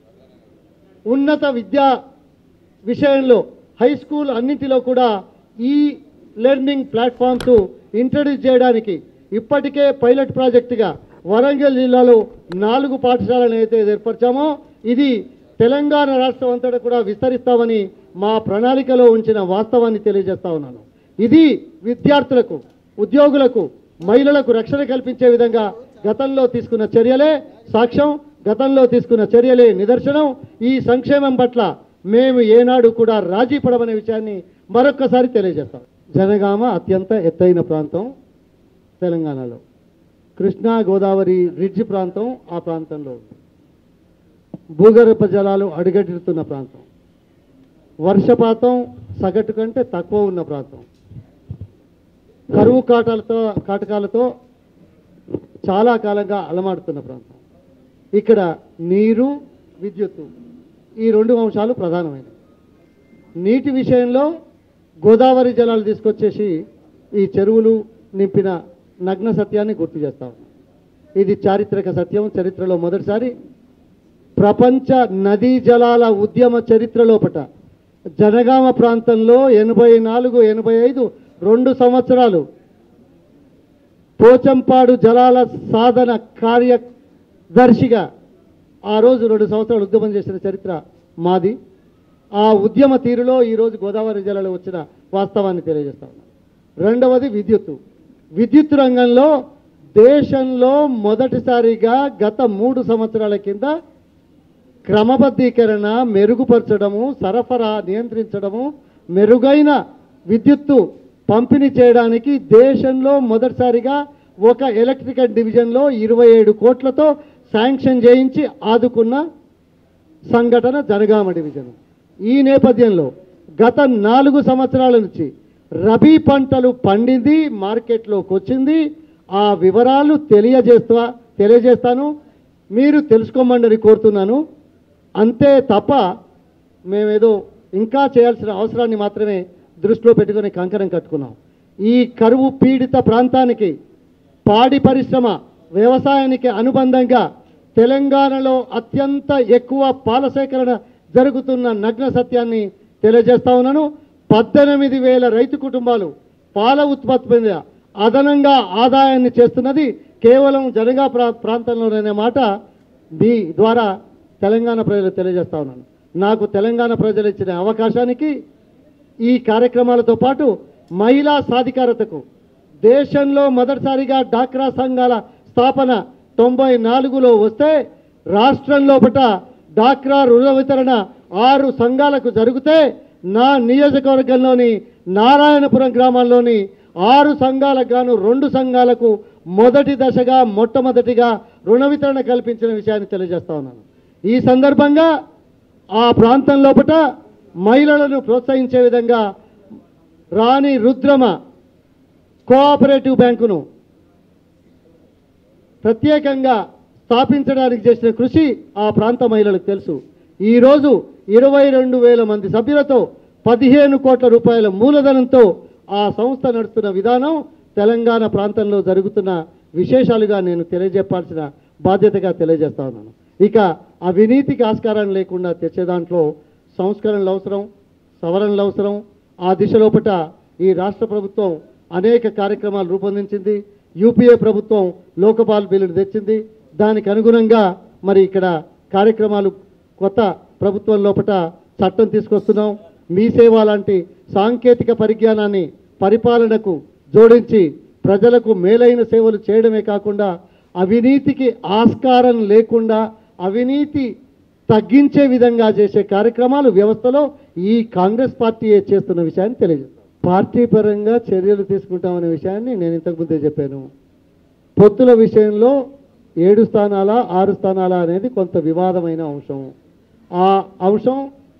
ఉన్నత విద్యా విషయంలో హై స్కూల్ అన్నింటిలో కూడా ఈ లెర్నింగ్ ప్లాట్ఫామ్స్ ఇంట్రడ్యూస్ చేయడానికి ఇప్పటికే పైలట్ ప్రాజెక్టుగా వరంగల్ జిల్లాలో నాలుగు పాఠశాలను అయితే ఏర్పరిచామో ఇది తెలంగాణ రాష్ట్రం అంతటా కూడా విస్తరిస్తామని మా ప్రణాళికలో ఉంచిన వాస్తవాన్ని తెలియజేస్తా ఉన్నాను ఇది విద్యార్థులకు ఉద్యోగులకు మహిళలకు రక్షణ కల్పించే విధంగా గతంలో తీసుకున్న చర్యలే సాక్ష్యం గతంలో తీసుకున్న చర్యలే నిదర్శనం ఈ సంక్షేమం పట్ల మేము ఏనాడు కూడా రాజీ పడమనే విషయాన్ని మరొక్కసారి తెలియజేస్తాం జనగామ అత్యంత ఎత్తైన ప్రాంతం తెలంగాణలో కృష్ణా గోదావరి రిడ్జ్ ప్రాంతం ఆ ప్రాంతంలో ఉంది భూగర్భ జలాలు అడుగడుతున్న ప్రాంతం వర్షపాతం సగటు కంటే తక్కువ ఉన్న ప్రాంతం కరువు కాటాలతో కాటకాలతో చాలా కాలంగా అలమాడుతున్న ప్రాంతం ఇక్కడ నీరు విద్యుత్తు ఈ రెండు అంశాలు ప్రధానమైనవి నీటి విషయంలో గోదావరి జలాలు తీసుకొచ్చేసి ఈ చెరువులు నింపిన నగ్న సత్యాన్ని గుర్తు చేస్తా ఉన్నాం ఇది చారిత్రక సత్యం చరిత్రలో మొదటిసారి ప్రపంచ నదీ జలాల ఉద్యమ చరిత్ర లోపట జనగామ ప్రాంతంలో ఎనభై నాలుగు ఎనభై ఐదు రెండు సంవత్సరాలు పోచంపాడు జలాల సాధన కార్యదర్శిగా ఆ రోజు రెండు సంవత్సరాలు ఉద్యమం చేసిన చరిత్ర మాది ఆ ఉద్యమ తీరులో ఈరోజు గోదావరి జలాలు వచ్చిన వాస్తవాన్ని తెలియజేస్తా ఉన్నాను రెండవది విద్యుత్తు విద్యుత్ రంగంలో దేశంలో మొదటిసారిగా గత మూడు సంవత్సరాల కింద క్రమబద్ధీకరణ మెరుగుపరచడము సరఫరా నియంత్రించడము మెరుగైన విద్యుత్తు పంపిణీ చేయడానికి దేశంలో మొదటిసారిగా ఒక ఎలక్ట్రికల్ డివిజన్లో ఇరవై ఏడు కోట్లతో శాంక్షన్ చేయించి ఆదుకున్న సంఘటన జనగామ డివిజన్ ఈ నేపథ్యంలో గత నాలుగు సంవత్సరాల నుంచి రబీ పంటలు పండింది మార్కెట్లోకి వచ్చింది ఆ వివరాలు తెలియజేస్తా తెలియజేస్తాను మీరు తెలుసుకోమండని కోరుతున్నాను అంతే తప్ప మేమేదో ఇంకా చేయాల్సిన అవసరాన్ని మాత్రమే దృష్టిలో పెట్టుకొని కంకణం కట్టుకున్నాం ఈ కరువు పీడిత ప్రాంతానికి పాడి పరిశ్రమ వ్యవసాయానికి అనుబంధంగా తెలంగాణలో అత్యంత ఎక్కువ పాల సేకరణ జరుగుతున్న నగ్న సత్యాన్ని తెలియజేస్తా ఉన్నాను పద్దెనిమిది వేల రైతు కుటుంబాలు పాల ఉత్పత్తి మీద అదనంగా ఆదాయాన్ని చేస్తున్నది కేవలం జనగా ప్రా ప్రాంతంలోనే మాట మీ ద్వారా తెలంగాణ ప్రజలు తెలియజేస్తా ఉన్నాను నాకు తెలంగాణ ప్రజలు ఇచ్చిన అవకాశానికి ఈ కార్యక్రమాలతో పాటు మహిళా సాధికారతకు దేశంలో మొదటిసారిగా డాక్రా సంఘాల స్థాపన తొంభై నాలుగులో వస్తే రాష్ట్రం లోపట డాక్రా రుణ వితరణ ఆరు సంఘాలకు జరిగితే నా నియోజకవర్గంలోని నారాయణపురం గ్రామాల్లోని ఆరు సంఘాలకు గాను రెండు సంఘాలకు మొదటి దశగా మొట్టమొదటిగా రుణ వితరణ కల్పించిన విషయాన్ని తెలియజేస్తా ఉన్నాను ఈ సందర్భంగా ఆ ప్రాంతం లోపట మహిళలను ప్రోత్సహించే విధంగా రాణి రుద్రమ కోఆపరేటివ్ బ్యాంకును ప్రత్యేకంగా స్థాపించడానికి చేసిన కృషి ఆ ప్రాంత మహిళలకు తెలుసు ఈరోజు ఇరవై రెండు వేల మంది సభ్యులతో పదిహేను కోట్ల రూపాయల మూలధనంతో ఆ సంస్థ నడుస్తున్న విధానం తెలంగాణ ప్రాంతంలో జరుగుతున్న విశేషాలుగా నేను తెలియజెప్పాల్సిన బాధ్యతగా తెలియజేస్తా ఉన్నాను ఇక అవినీతికి ఆస్కారం లేకుండా తెచ్చే దాంట్లో సంస్కరణలు అవసరం సవరణలు అవసరం ఆ దిశలోపట ఈ రాష్ట్ర ప్రభుత్వం అనేక కార్యక్రమాలు రూపొందించింది యూపీఏ ప్రభుత్వం లోకపాల్ బిల్లును తెచ్చింది దానికి అనుగుణంగా మరి ఇక్కడ కార్యక్రమాలు కొత్త ప్రభుత్వం లోపట చట్టం తీసుకొస్తున్నాం మీ సేవ లాంటి సాంకేతిక పరిజ్ఞానాన్ని పరిపాలనకు జోడించి ప్రజలకు మేలైన సేవలు చేయడమే కాకుండా అవినీతికి ఆస్కారం లేకుండా అవినీతి తగ్గించే విధంగా చేసే కార్యక్రమాలు వ్యవస్థలో ఈ కాంగ్రెస్ పార్టీయే చేస్తున్న విషయాన్ని తెలియజేస్తాం పార్టీ పరంగా చర్యలు తీసుకుంటామనే విషయాన్ని నేను ఇంతకుముందే చెప్పాను పొత్తుల విషయంలో ఏడు స్థానాల ఆరు స్థానాల అనేది కొంత వివాదమైన అంశం ఆ అంశం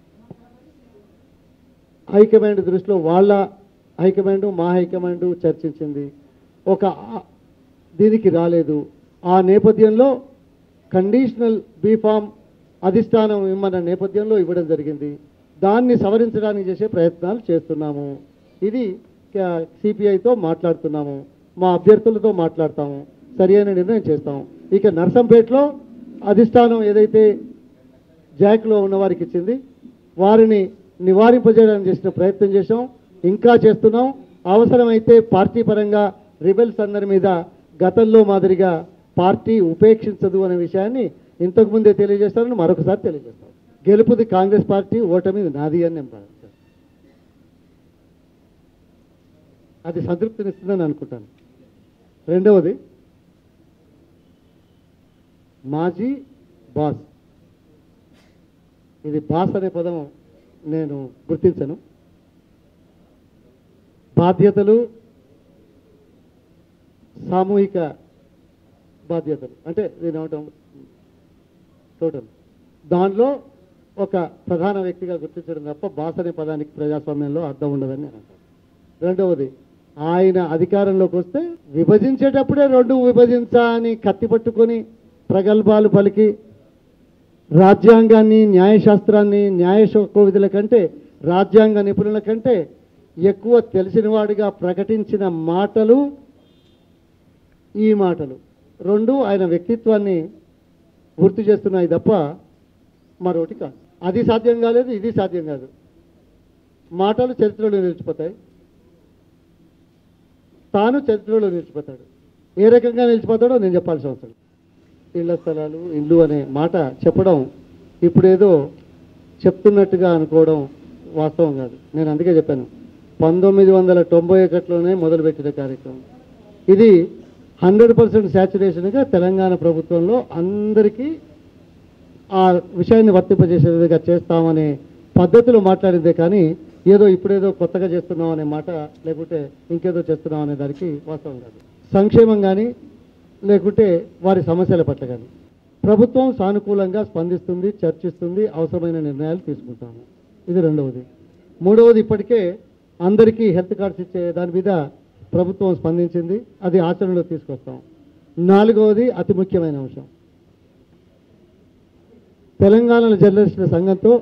హైకమాండ్ దృష్టిలో వాళ్ళ హైకమాండ్ మా హైకమాండ్ చర్చించింది ఒక ఆ- దీనికి రాలేదు ఆ నేపథ్యంలో కండిషనల్ బీఫామ్ అధిష్టానం ఇమ్మన్న నేపథ్యంలో ఇవ్వడం జరిగింది దాన్ని సవరించడానికి చేసే ప్రయత్నాలు చేస్తున్నాము ఇది సిపిఐతో మాట్లాడుతున్నాము మా అభ్యర్థులతో మాట్లాడతాము సరి అయిన నిర్ణయం చేస్తాము ఇక నర్సంపేటలో అధిష్టానం ఏదైతే జాక్లో ఉన్న వారికి ఇచ్చింది వారిని నివారింపజేయడానికి చేసిన ప్రయత్నం చేశాం ఇంకా చేస్తున్నాం అవసరమైతే పార్టీ పరంగా రిబెల్స్ అందరి మీద గతంలో మాదిరిగా పార్టీ ఉపేక్షించదు అనే విషయాన్ని ఇంతకుముందే తెలియజేస్తానని మరొకసారి తెలియజేస్తాం గెలుపుది కాంగ్రెస్ పార్టీ ఓటమి నాది అని నేను భావిస్తాను అది సంతృప్తినిస్తుందని అనుకుంటాను రెండవది మాజీ బాస్ ఇది బాస్ అనే పదం నేను గుర్తించను బాధ్యతలు సామూహిక బాధ్యతలు అంటే దీని ఏమంటాం టోటల్ దానిలో ఒక ప్రధాన వ్యక్తిగా గుర్తించడం తప్ప బాస్ అనే పదానికి ప్రజాస్వామ్యంలో అర్థం ఉండదని నేను అంటాను రెండవది ఆయన అధికారంలోకి వస్తే విభజించేటప్పుడే రెండు విభజించా అని కత్తి పట్టుకొని ప్రగల్భాలు పలికి రాజ్యాంగాన్ని న్యాయశాస్త్రాన్ని న్యాయ కోవిధుల కంటే రాజ్యాంగ నిపుణుల కంటే ఎక్కువ తెలిసినవాడిగా ప్రకటించిన మాటలు ఈ మాటలు రెండు ఆయన వ్యక్తిత్వాన్ని గుర్తు చేస్తున్నాయి తప్ప మరొకటి కాదు అది సాధ్యం కాలేదు ఇది సాధ్యం కాదు మాటలు చరిత్రలో నిలిచిపోతాయి తాను చరిత్రలో నిలిచిపోతాడు ఏ రకంగా నిలిచిపోతాడో నేను చెప్పాల్సిన అవసరం ఇళ్ల స్థలాలు ఇల్లు అనే మాట చెప్పడం ఇప్పుడేదో చెప్తున్నట్టుగా అనుకోవడం వాస్తవం కాదు నేను అందుకే చెప్పాను పంతొమ్మిది వందల తొంభై ఒకటిలోనే మొదలుపెట్టిన కార్యక్రమం ఇది హండ్రెడ్ పర్సెంట్ శాచురేషన్గా తెలంగాణ ప్రభుత్వంలో అందరికీ ఆ విషయాన్ని వర్తింపజేసే విధంగా చేస్తామనే పద్ధతిలో మాట్లాడిందే కానీ ఏదో ఇప్పుడేదో కొత్తగా చేస్తున్నాం అనే మాట లేకుంటే ఇంకేదో చేస్తున్నాం అనే దానికి వాస్తవం కాదు సంక్షేమం కానీ లేకుంటే వారి సమస్యల పట్ల కానీ ప్రభుత్వం సానుకూలంగా స్పందిస్తుంది చర్చిస్తుంది అవసరమైన నిర్ణయాలు తీసుకుంటాము ఇది రెండవది మూడవది ఇప్పటికే అందరికీ హెల్త్ కార్డ్స్ ఇచ్చే దాని మీద ప్రభుత్వం స్పందించింది అది ఆచరణలో తీసుకొస్తాం నాలుగవది అతి ముఖ్యమైన అంశం తెలంగాణ జర్నలిస్టుల సంఘంతో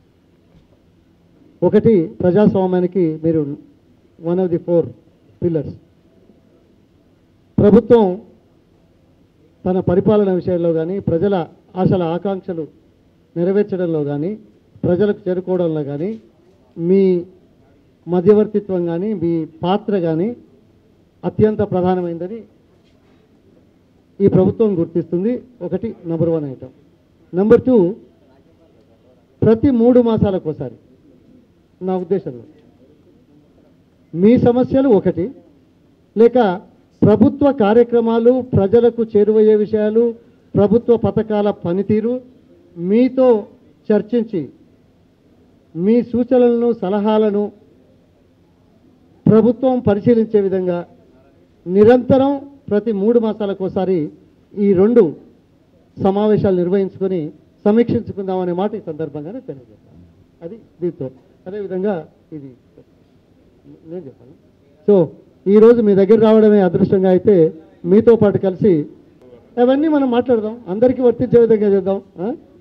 ఒకటి ప్రజాస్వామ్యానికి మీరు one of the four pillars ప్రభుత్వం తన పరిపాలన విషయంలో కానీ ప్రజల ఆశల ఆకాంక్షలు నెరవేర్చడంలో కానీ ప్రజలకు చేరుకోవడంలో కానీ మీ మధ్యవర్తిత్వం కానీ మీ పాత్ర కానీ అత్యంత ప్రధానమైందని ఈ ప్రభుత్వం గుర్తిస్తుంది ఒకటి number one item number two ప్రతి మూడు మాసాలకు ఒకసారి నా ఉద్దేశంలో మీ సమస్యలు ఒకటి లేక ప్రభుత్వ కార్యక్రమాలు ప్రజలకు చేరువయ్యే విషయాలు ప్రభుత్వ పథకాల పనితీరు మీతో చర్చించి మీ సూచనలను సలహాలను ప్రభుత్వం పరిశీలించే విధంగా నిరంతరం ప్రతి మూడు మాసాలకు ఒకసారి ఈ రెండు సమావేశాలు నిర్వహించుకొని సమీక్షించుకుందామనే మాట ఈ సందర్భంగానే తెలియజేస్తాను అది దీంతో అదేవిధంగా ఇది నేను చెప్పాను సో ఈరోజు మీ దగ్గర రావడమే అదృష్టంగా అయితే మీతో పాటు కలిసి అవన్నీ మనం మాట్లాడదాం అందరికీ వర్తించే విధంగా చేద్దాం ఆ?